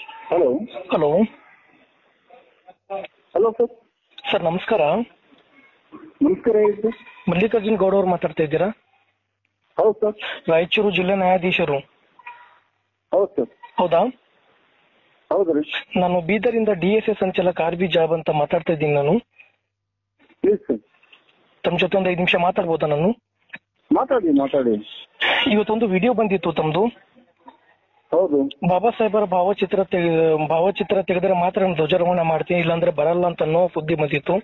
Hello hello hello sir sir ನಮಸ್ಕಾರ ನಮಸ್ಕಾರ ಹೇಳಿ ಸರ್ ಮಲ್ಲಿಕಾರ್ಜುನ್ ಗೌಡ ಅವ್ರು ಮಾತಾಡ್ತಾ ಇದ್ದೀರಾ ಹೌದು ಸರ್ ರಾಯಚೂರು ಜಿಲ್ಲಾ ನ್ಯಾಯಾಧೀಶರು ಹೌದು ಸರ್ ಹೌದಾ ಹೌದು ರೀ ನಾನು ಬೀದರಿಂದ ಡಿ ಎಸ್ ಎಸ್ ಸಂಚಾಲಕ ಆರ್ ಬಿ ಜಾಬ್ ಅಂತ ಮಾತಾಡ್ತಾ ಇದ್ದೀನಿ ನಾನು ಪ್ಲೀಸ್ ಸರ್ ತಮ್ಮ ಜೊತೆ ಒಂದು ಐದು ನಿಮಿಷ ಮಾತಾಡ್ಬೋದಾ ನಾನು ಮಾತಾಡಿ ಮಾತಾಡಿ ಇವತ್ತೊಂದು ವಿಡಿಯೋ ಬಂದಿತ್ತು ತಮ್ಮದು ಹೌದು ಬಾಬಾ ಸಾಹೇಬರ ಭಾವಚಿತ್ರ ತೆಗೆ- ಭಾವಚಿತ್ರ ತೆಗೆದ್ರೆ ಮಾತ್ರ ನಾನು ಧ್ವಜಾರೋಹಣ ಮಾಡ್ತೀನಿ ಇಲ್ಲಾಂದ್ರೆ ಬರಲ್ಲ ಅಂತ ಅನ್ನೋ ಸುದ್ದಿ ಬಂದಿತ್ತು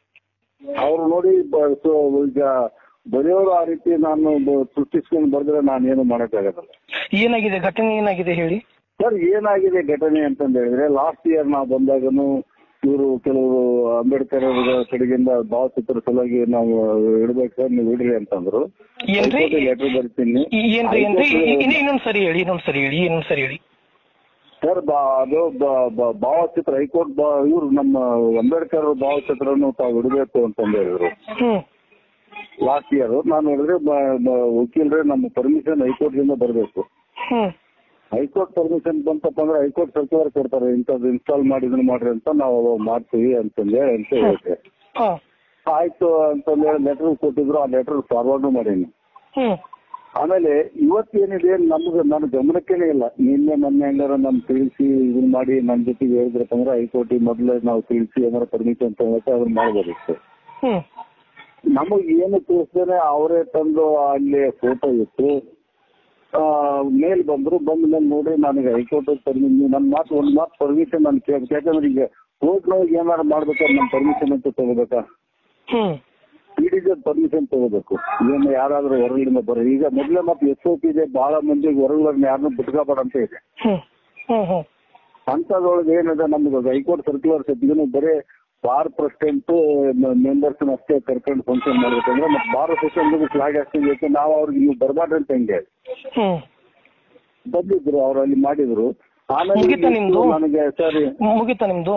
ಅವ್ರು ನೋಡಿ ಬ- ಸೊ ಈಗ ಬರೆಯೋರು ಆ ರೀತಿ ನಾನು ಬ- ಸೃಷ್ಟಿಸ್ಕೊಂಡು ಬರೆದ್ರೆ ನಾನು ಏನು ಮಾಡೋಕ್ಕಾಗಲ್ಲ ಏನಾಗಿದೆ ಘಟನೆ ಏನಾಗಿದೆ ಹೇಳಿ ಸರ್ ಏನಾಗಿದೆ ಘಟನೆ ಅಂತಂದ ಹೇಳಿದ್ರೆ ಲಾಸ್ಟ್ ಇಯರ್ ನಾವು ಬಂದಾಗನು ಇವರು ಕೆಲವರು ಅಂಬೇಡ್ಕರ್ ಅವರ ಕಡೆಗಿಂದ ಭಾವಚಿತ್ರ ಸಲುವಾಗಿ ನಾವು ಇಡ್ಬೇಕು ಸರ್ ನೀವು ಇಡ್ರಿ ಅಂತಂದ್ರು ಏನ್ರಿ ಲೆಟರ್ ಬರ್ತೀನಿ ಈ- ಏನ್ರಿ ಏನ್ರಿ ಇ- ಇ- ಇನ್ನು ಇನ್ನೊಂದ್ ಸರಿ ಹೇಳಿ ಇನ್ನೊಂದ್ ಸರಿ ಹೇಳಿ ಇನ್ನೊಂದ್ ಸರಿ ಹೇಳಿ ಸರ್ ಬಾ ಅದು ಬ- ಬ- ಭಾವಚಿತ್ರ ಹೈಕೋರ್ಟ್ ಬಾ ಇವ್ರು ನಮ್ಮ ಅಂಬೇಡ್ಕರ್ ಭಾವಚಿತ್ರನು ತಾವು ಇಡಬೇಕು ಅಂತಂದು ಹೇಳಿದ್ರು ಹ್ಮ್ ಲಾಸ್ಟ್ ಇಯರ್ ನಾನು ಹೇಳಿದ್ರೆ ಬ- ಬ- ವಕೀಲರೇ ನಮ್ಮ ಪರ್ಮಿಷನ್ ಹೈಕೋರ್ಟ್ ಇಂದ ಬರಬೇಕು ಹ್ಮ್ ಹೈಕೋರ್ಟ್ ಪರ್ಮಿಷನ್ ಬಂತಪ್ಪ ಅಂದ್ರೆ ಹೈಕೋರ್ಟ್ ಸರ್ಕ್ಯುಲರ್ ಕೊಡ್ತಾರೆ ಇಂಥದ್ದು ಇನ್ಸ್ಟಾಲ್ ಮಾಡಿ ಇದನ್ನ ಮಾಡ್ರಿ ಅಂತ ನಾವು ಅವಾಗ ಮಾಡ್ತೀವಿ ಅಂತಂದು ಅಂತ ಹೇಳಿದೆ ಹಾ ಆಯ್ತು ಅಂತಂದು ಹೇಳಿ ಲೆಟರ್ ಕೊಟ್ಟಿದ್ರು ಆ ಲೆಟರ್ ಫಾರ್ವರ್ಡ್ ಮಾಡೀನಿ ಹ್ಮ್ ಆಮೇಲೆ ಇವತ್ತೇನಿದೆ ನಮ್ಗೆ ನನ್ನ ಗಮನಕ್ಕೇನೆ ಇಲ್ಲ ನಿನ್ನೆ ಮೊನ್ನೆ ಹೆಂಗಾರ ನಮ್ ತಿಳಿಸಿ ಇದನ್ನ ಮಾಡಿ ನನ್ನ ಜೊತೆಗೆ ಹೇಳಿದ್ರಪ್ಪ ಅಂದ್ರೆ ಹೈಕೋರ್ಟ್ ಮೊದಲೇ ನಾವು ತಿಳಿಸಿ ಏನಾರ ಪರ್ಮಿಷನ್ ತಗೋಬೇಕು ಅದನ್ನ ಮಾಡ್ಬೋದಿತ್ತು ಹ್ಮ್ ನಮಗ್ ಏನು ತಿಳಿಸ್ದೇನೆ ಅವರೇ ತಂದು ಅಲ್ಲಿ ಫೋಟೋ ಇತ್ತು ಆ, ಮೇಲ್ ಬಂದ್ರು ಬಂದ ಮೇಲೆ ನೋಡಿ ನನಗೆ ಹೈಕೋರ್ಟ್ ಪರ್ಮಿಷನ್ ನನ್ನ ಮಾತು ಒಂದ್ ಮಾತು ಪರ್ಮಿಷನ್ ನಾನು ಕೇಳ್ಬೇಕು ಯಾಕಂದ್ರೆ ಈಗ ಕೋರ್ಟ್ನೊಳಗೆ ಏನಾರು ಮಾಡ್ಬೇಕಾದ್ರೆ ನಮ್ಮ ಪರ್ಮಿಷನ್ ಅಂತ ತಗೋಬೇಕಾ ಹ್ಮ್ ಪಿ ಪರ್ಮಿಷನ್ ತಗೋಬೇಕು ಏನು ಯಾರಾದ್ರೂ ಹೊರಗಡೆಯಿಂದ ಬರೋ ಈಗ ಮೊದಲೇ ಮತ್ತೆ ಎಸ್ ಒ ಪಿ ಇದೆ ಬಹಳ ಮಂದಿಗೆ ಹೊರಗಡೆ ಯಾರನ್ನೂ ಬಿಟ್ಕೋಬೇಡ ಅಂತ ಇದೆ ಹ್ಮ್ ಹ್ಮ್ ಹ್ಮ್ ಅಂತದ್ರೊಳಗೆ ಏನಿದೆ ನಮ್ಗೆ ಹೈಕೋರ್ಟ್ ಸರ್ಕ್ಯುಲರ್ ಇದನ್ನು ಬರೀ ಬಾರ್ ಪ್ರೆಸಿಡೆಂಟ್ ಮೆಂಬರ್ಸ್ ಅಷ್ಟೇ ಕರ್ಕೊಂಡು ಫಂಕ್ಷನ್ ಮಾಡ್ಬೇಕಂದ್ರೆ ಮತ್ತೆ ಬಾರ್ ಸೆಷನ್ ಫ್ಲಾಗ್ ಹಾಕ್ತಿದ್ದಕ್ಕೆ ನಾವು ಅವ್ರಿಗೆ ನೀವು ಬರಬಾರ್ದು ಅಂತ ಹೆಂಗೆ ಹ್ಮ್ ಬಂದಿದ್ರು ಅವ್ರು ಅಲ್ಲಿ ಮಾಡಿದ್ರು ಆಮೇಲೆ ಮುಗೀತಾ ಇಷ್ಟು ನಿಮ್ದು? ನನಗೆ ಸರಿ ಮುಗಿತಾ ನಿಮ್ದು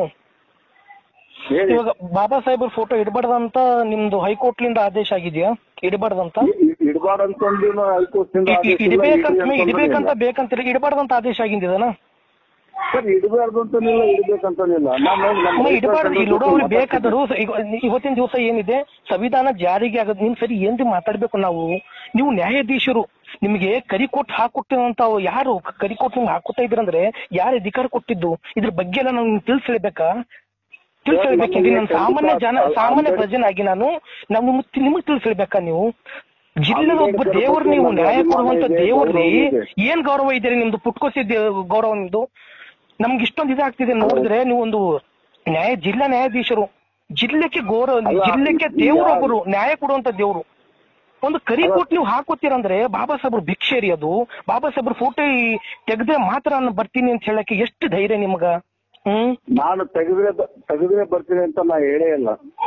ಹೇಳಿ ಇವಾಗ ಬಾಬಾ ಸಾಹೇಬ್ ಫೋಟೋ ಇಡಬಾರ್ದಂತ ನಿಮ್ದು ಹೈಕೋರ್ಟ್ಲಿಂದ ಆದೇಶ ಆಗಿದೆಯಾ ಇಡಬಾರ್ದಂತ ಇಡಬಾರ್ದು ಅಂತಂದು ಹೈಕೋರ್ಟ್ ಇಂದ ಆದೇಶ ಇಲ್ಲ, ಇಡಬೇಕಂತ ಇಡ್ರಿ ಅಂತ ಇಡಬೇಕಂತ ಇಲ್ಲ. ಬೇಕಂತ ಇಡಬಾರ್ದಂತ ಆದೇಶ ಆಗಿದೆನಾ ಸರ್ ಇಡಬಾರ್ದು ಅಂತನಿಲ್ಲ ಇಡ್ಬೇಕಂತನಿಲ್ಲ ನಾನು ನಮ್ಮ ಇಡಬಾರ್ದು ರೈತರ ಇಲ್ಲಿ ನೋಡೋರು ಜೊತೆ ಬೇಕಾದರೂ ಈಗ ಇವತ್ತಿನ ದಿವಸ ಏನಿದೆ ಸಂವಿಧಾನ ಜಾರಿಗೆ ಆಗೋದು ನಿಮ್ ಸರಿ ಏನ್ರಿ ಮಾತಾಡ್ಬೇಕು ನಾವು ನೀವು ನ್ಯಾಯಾಧೀಶರು ನಿಮಗೆ ಕರಿಕೋಟ್ ಹಾಕೊಟ್ಟಿರುವಂತ ಯಾರು ಕರಿಕೋಟ್ ನಿಮ್ಗೆ ಹಾಕೋತಾ ಇದ್ರಂದ್ರೆ ಯಾರು ಅಧಿಕಾರ ಕೊಟ್ಟಿದ್ದು ಇದ್ರ ಬಗ್ಗೆ ಎಲ್ಲ ನಾವು ತಿಳಿಸ್ಲೇಬೇಕಾ ತಿಳಿಸ್ಲೇಬೇಕಿದ್ರೆ ನಾನು ಸಾಮಾನ್ಯ ಜನ ಸಾಮಾನ್ಯ ಪ್ರಜೆನಾಗಿ ನಾನು ನಾವು ನಿಮ್ಗೆ ನಿಮಗೆ ತಿಳಿಸ್ಲೇಬೇಕಾ ನೀವು ಜಿಲ್ಲೆದ ಒಬ್ಬ ದೇವ್ರು ನೀವು ನ್ಯಾಯ ಕೊಡುವಂತ ದೇವ್ರಿ ಏನ್ ಗೌರವ ಇದೆ ನಿಮ್ದು ಪುಟ್ಕೋಸಿ ದೇ- ಗೌರವ ನಿಮ್ದು ನಮ್ಗೆ ಇಷ್ಟೊಂದು ಇದಾಗ್ತಿದೆ ನೋಡಿದ್ರೆ ನೀವು ಒಂದು ನ್ಯಾಯ ಜಿಲ್ಲಾ ನ್ಯಾಯಾಧೀಶರು ಜಿಲ್ಲೆಗೆ ಗೌರವ ಅಲ್ಲ, ಜಿಲ್ಲೆಗೆ ಈಗ- ದೇವರೊಬ್ಬರು ನ್ಯಾಯ ಕೊಡುವಂತ ದೇವ್ರು ಒಂದು ಕರಿ ಕೊಟ್ಟು ನೀವು ಹಾಕೋತೀರಂದ್ರೆ ಬಾಬಾ ಸಾಹೇಬ್ರ ಭಿಕ್ಷೆ ರೀ ಅದು ಬಾಬಾ ಸಾಹೇಬ್ರ ಫೋಟೋ ತೆಗೆದ್ರೆ ಮಾತ್ರ ನಾನು ಬರ್ತೀನಿ ಅಂತ ಹೇಳಕ್ಕೆ ಎಷ್ಟು ಧೈರ್ಯ ನಿಮ್ಗ ಹ್ಮ್ ನಾನು ತೆಗೆದ್ರೆ ಬ- ತೆಗೆದ್ರೆ ಬರ್ತೀನಿ ಅಂತ ನಾ ಹೇಳೇ ಇಲ್ಲ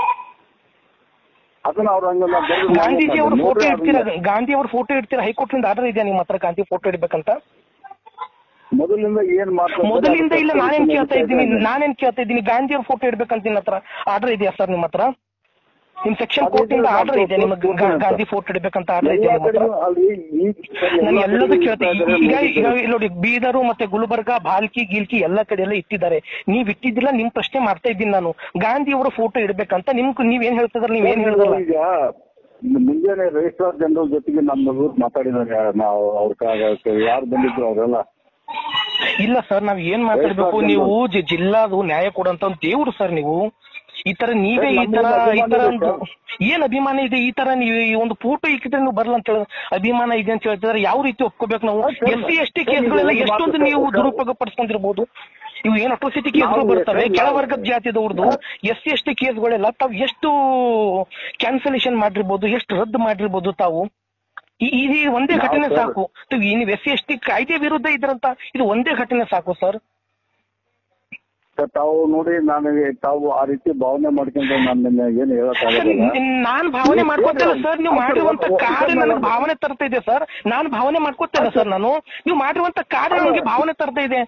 ಅದನ್ನ ಅವ್ರ ಹಂಗ ನಾ ಬರ್ದು ಗಾಂಧೀಜಿ ಅವ್ರ ನೋಡ್ರಿ ಫೋಟೋ ಇಡ್ತೀರಾ ಅದನ್ನ. ಗಾಂಧಿ ಅವ್ರ ಫೋಟೋ ಇಡ್ತೀರಾ ಹೈಕೋರ್ಟ್ ನಿಂದ ಆರ್ಡರ್ ಇದೆಯಾ ನಿಮ್ಮ ಹತ್ರ ಗಾಂಧಿ ಫೋಟೋ ಇಡ್ಬೇಕಂತ ಮೊದಲಿಂದ ಏನ್ ಮಾತಾಡ್ತಾರೆ ಮೊದಲಿಂದ ಇಲ್ಲ ಅದಕ್ಕೆ ನಾನೇನ್ ಕೇಳ್ತಾ ಇದ್ದೀನಿ ಇದ್ದೀನಿ. ನಾನೇನ್ ಕೇಳ್ತಾ ಇದ್ದೀನಿ ಗಾಂಧಿ ಅವ್ರ ಫೋಟೋ ಇಡ್ಬೇಕಂತ ನಿನ್ನ ಹತ್ರ ಆರ್ಡರ್ ಇದೆಯಾ ಸರ್ ನಿಮ್ಮ ಹತ್ರ ನಿಮ್ ಸೆಕ್ಷನ್ ಅದೇ ಕೋರ್ಟ್ ಇಂದ ನಾನು ಆರ್ಡರ್ ಇದೆ ನಿಮಗೆ ಕೊಡ್ತೀನಿ ಅಂತ. ಗಾಂಧಿ ಫೋಟೋ ಇಡ್ಬೇಕಂತ ಆರ್ಡರ್ ಇದೆ ಎಲ್ಲ ನಿಮ್ಮ ಹತ್ರ ಕಡೆನೂ ಅಲ್ಲಿ ಈ- ಸರಿ, ನಾನು ಎಲ್ಲ ಎಲ್ಲದೂ ಕಡೆನೂ ಕೇಳ್ತೀನಿ ಇಡ್ತಾ ಈಗ ಇದ್ದಾರೆ, ಈಗ ಇಲ್ಲಿ ನೋಡಿ ಬೀದರು ಮತ್ತೆ ಗುಲ್ಬರ್ಗ ಭಾಲ್ಕಿ ಗಿಲ್ಕಿ ಎಲ್ಲ ಕಡೆ ಎಲ್ಲ ಇಟ್ಟಿದ್ದಾರೆ ನೀವ್ ಇಟ್ಟಿದ್ದಿಲ್ಲ ನಿಮ್ ಪ್ರಶ್ನೆ ಮಾಡ್ತಾ ಇದ್ದೀನಿ ನಾನು ಗಾಂಧಿ ಅವರ ಫೋಟೋ ಇಡ್ಬೇಕಂತ ನಿಮ್ ನೀವೇನ್ ಹೇಳ್ತಿದ್ರ ನೀವೇನ್ ಹೇಳಿದ್ರಲ್ಲ ಈಗ ಮುಂಜಾನೆ ರಿಜಿಸ್ಟ್ರಾರ್ ಜನರಲ್ ಜೊತೆಗೆ ನಮ್ಮ ಮಗು ಮಾತಾಡಿದ್ದಾರೆ ನಾವು ಅವ್ರ ಯಾರು ಬಂದಿದ್ರು ಅವರೆಲ್ಲ ಇಲ್ಲ ಸರ್ ನಾವ್ ಏನ್ ಮಾತಾಡ್ಬೇಕು ನೀವು ಜಿ- ಜಿಲ್ಲಾದು ನ್ಯಾಯ ಕೊಡಂತ ಒಂದು ದೇವ್ರು ಸರ್ ನೀವು ಈ ತರ ನೀವೇ ಈ ತರ ಈ ತರ ಒಂದು ಏನ್ ಅಭಿಮಾನ ಇದೆ ಈ ತರ ನೀವು ಈ ಒಂದು ಫೋಟೋ ಇಕ್ಕಿದ್ರೆ ನೀವು ಬರಲ್ಲ ಅಂತ ಹೇಳಿ ಅಭಿಮಾನ ಇದೆ ಅಂತ ಹೇಳ್ತಿದ್ರೆ ಯಾವ ರೀತಿ ಒಪ್ಕೋಬೇಕು ನಾವು ಎಸ್ ಸಿ ಎಸ್ ಟಿ ಕೇಸ್ಗಳೆಲ್ಲ ಎಷ್ಟೊಂದು ನೀವು ದುರುಪಯೋಗ ಪಡಿಸ್ಕೊಂಡಿರ್ಬೋದು ಇವು ಏನ್ ಅಟ್ರೋಸಿಟಿ ಕೇಸ್ಗಳು ನಾವು ಬರ್ತವೆ ಎಷ್ಟೊಂದು ಕೆಳವರ್ಗದ ಜಾತಿದವ್ರದ್ದು ಎಸ್ ಸಿ ಎಸ್ ಟಿ ಕೇಸ್ಗಳೆಲ್ಲ ತಾವು ಎಷ್ಟು ಕ್ಯಾನ್ಸಲೇಷನ್ ಮಾಡಿರ್ಬೋದು ಎಷ್ಟು ರದ್ದು ಮಾಡಿರ್ಬೋದು ತಾವು ಈ ಈ ಒಂದೇ ನಾವು ಘಟನೆ ಸರ್- ಸಾಕು ತಾವು ಈ ನೀವು ಎಸ್ ಸಿ ಎಸ್ ಟಿ ಕಾಯ್ದೆ ವಿರುದ್ಧ ಇದ್ರಂತ ಇದು ಒಂದೇ ಘಟನೆ ಸಾಕು ಸರ್ ಸರ್, ತಾವು ನೋಡಿ ನನಗೆ ತಾವು ಆ ರೀತಿ ಭಾವನೆ ಮಾಡ್ಕೊಂಡ್ರೆ ನಾನು ನಿನ್ನೆ ಏನು ಹೇಳಕ್ಕಾಗಲ್ಲ ನಾನ್ ಭಾವನೆ ಮಾಡ್ಕೊತಿಲ್ಲ ಸರ್ ನೀವು ಮಾಡಿರುವಂತ ಕಾರ್ಯ ನನಗೆ ಭಾವನೆ ತರ್ತಾ ಇದೆ ಸರ್ ನಾನು ಭಾವನೆ ಮಾಡ್ಕೊತಿಲ್ಲ ಸರ್ ನಾನು ನೀವು ಮಾಡಿರುವಂತ ಕಾರ್ಯ ನನಗೆ ಭಾವನೆ ತರ್ತಾ ಇದೆ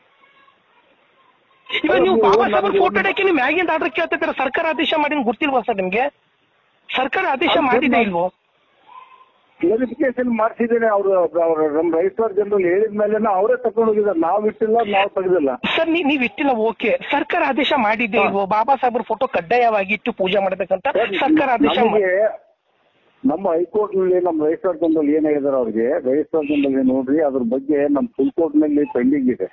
ಇವಾಗ ನೀವು ಬಾಬಾ ಸಾಹೇಬ್ ಫೋಟೋ ಇಡಕ್ಕೆ ನೀವು ಮ್ಯಾಗಿಂದ ಆರ್ಡರ್ ಕೇಳ್ತಿದ್ದೀರ ಸರ್ಕಾರ ಆದೇಶ ಮಾಡಿ ಗೊತ್ತಿಲ್ವಾ ಸರ್ ನಿಮ್ಗೆ ಸರ್ಕಾರ ಆದೇಶ ಮಾಡಿದೆ ಇಲ್ವೋ ಕ್ಲಾರಿಫಿಕೇಶನ್ ಮಾಡಿಸಿದ್ದೇನೆ ಅವರು ಅವ್ರ ನಮ್ಮ ರಜಿಸ್ಟ್ರಾರ್ ಜನರಲ್ ಹೇಳಿದ ಮೇಲೆ ಅವರೇ ತಗೊಂಡು ಹೋಗಿದ್ದಾರೆ ನಾವು ಇಟ್ಟಿಲ್ಲ ನಾವು ತೆಗೆದಿಲ್ಲ ಸರ್ ನೀ- ನೀವ್ ಇಟ್ಟಿಲ್ಲ ಓಕೆ ಸರ್ಕಾರ ಆದೇಶ ಮಾಡಿದ್ದೆ ಇಲ್ವೋ ಬಾಬಾ ಸಾಹೇಬ್ರ ಫೋಟೋ ಕಡ್ಡಾಯವಾಗಿ ಇಟ್ಟು ಪೂಜೆ ಮಾಡ್ಬೇಕಂತ ಸರ್ಕಾರ ಆದೇಶ ಮಾ- ನಮಗೆ ನಮ್ಮ ಹೈಕೋರ್ಟ್ ನಲ್ಲಿ ನಮ್ಮ ರಿಜಿಸ್ಟ್ರಾರ್ ಜನರಲ್ ಏನಾಗಿದ್ದಾರೆ ಅವ್ರಿಗೆ ರಿಜಿಸ್ಟ್ರಾರ್ ಜನರಲ್ ನೋಡ್ರಿ ಅದ್ರ ಬಗ್ಗೆ ನಮ್ಮ ಫುಲ್ ಕೋರ್ಟ್ ನಲ್ಲಿ ಪೆಂಡಿಂಗ್ ಇದೆ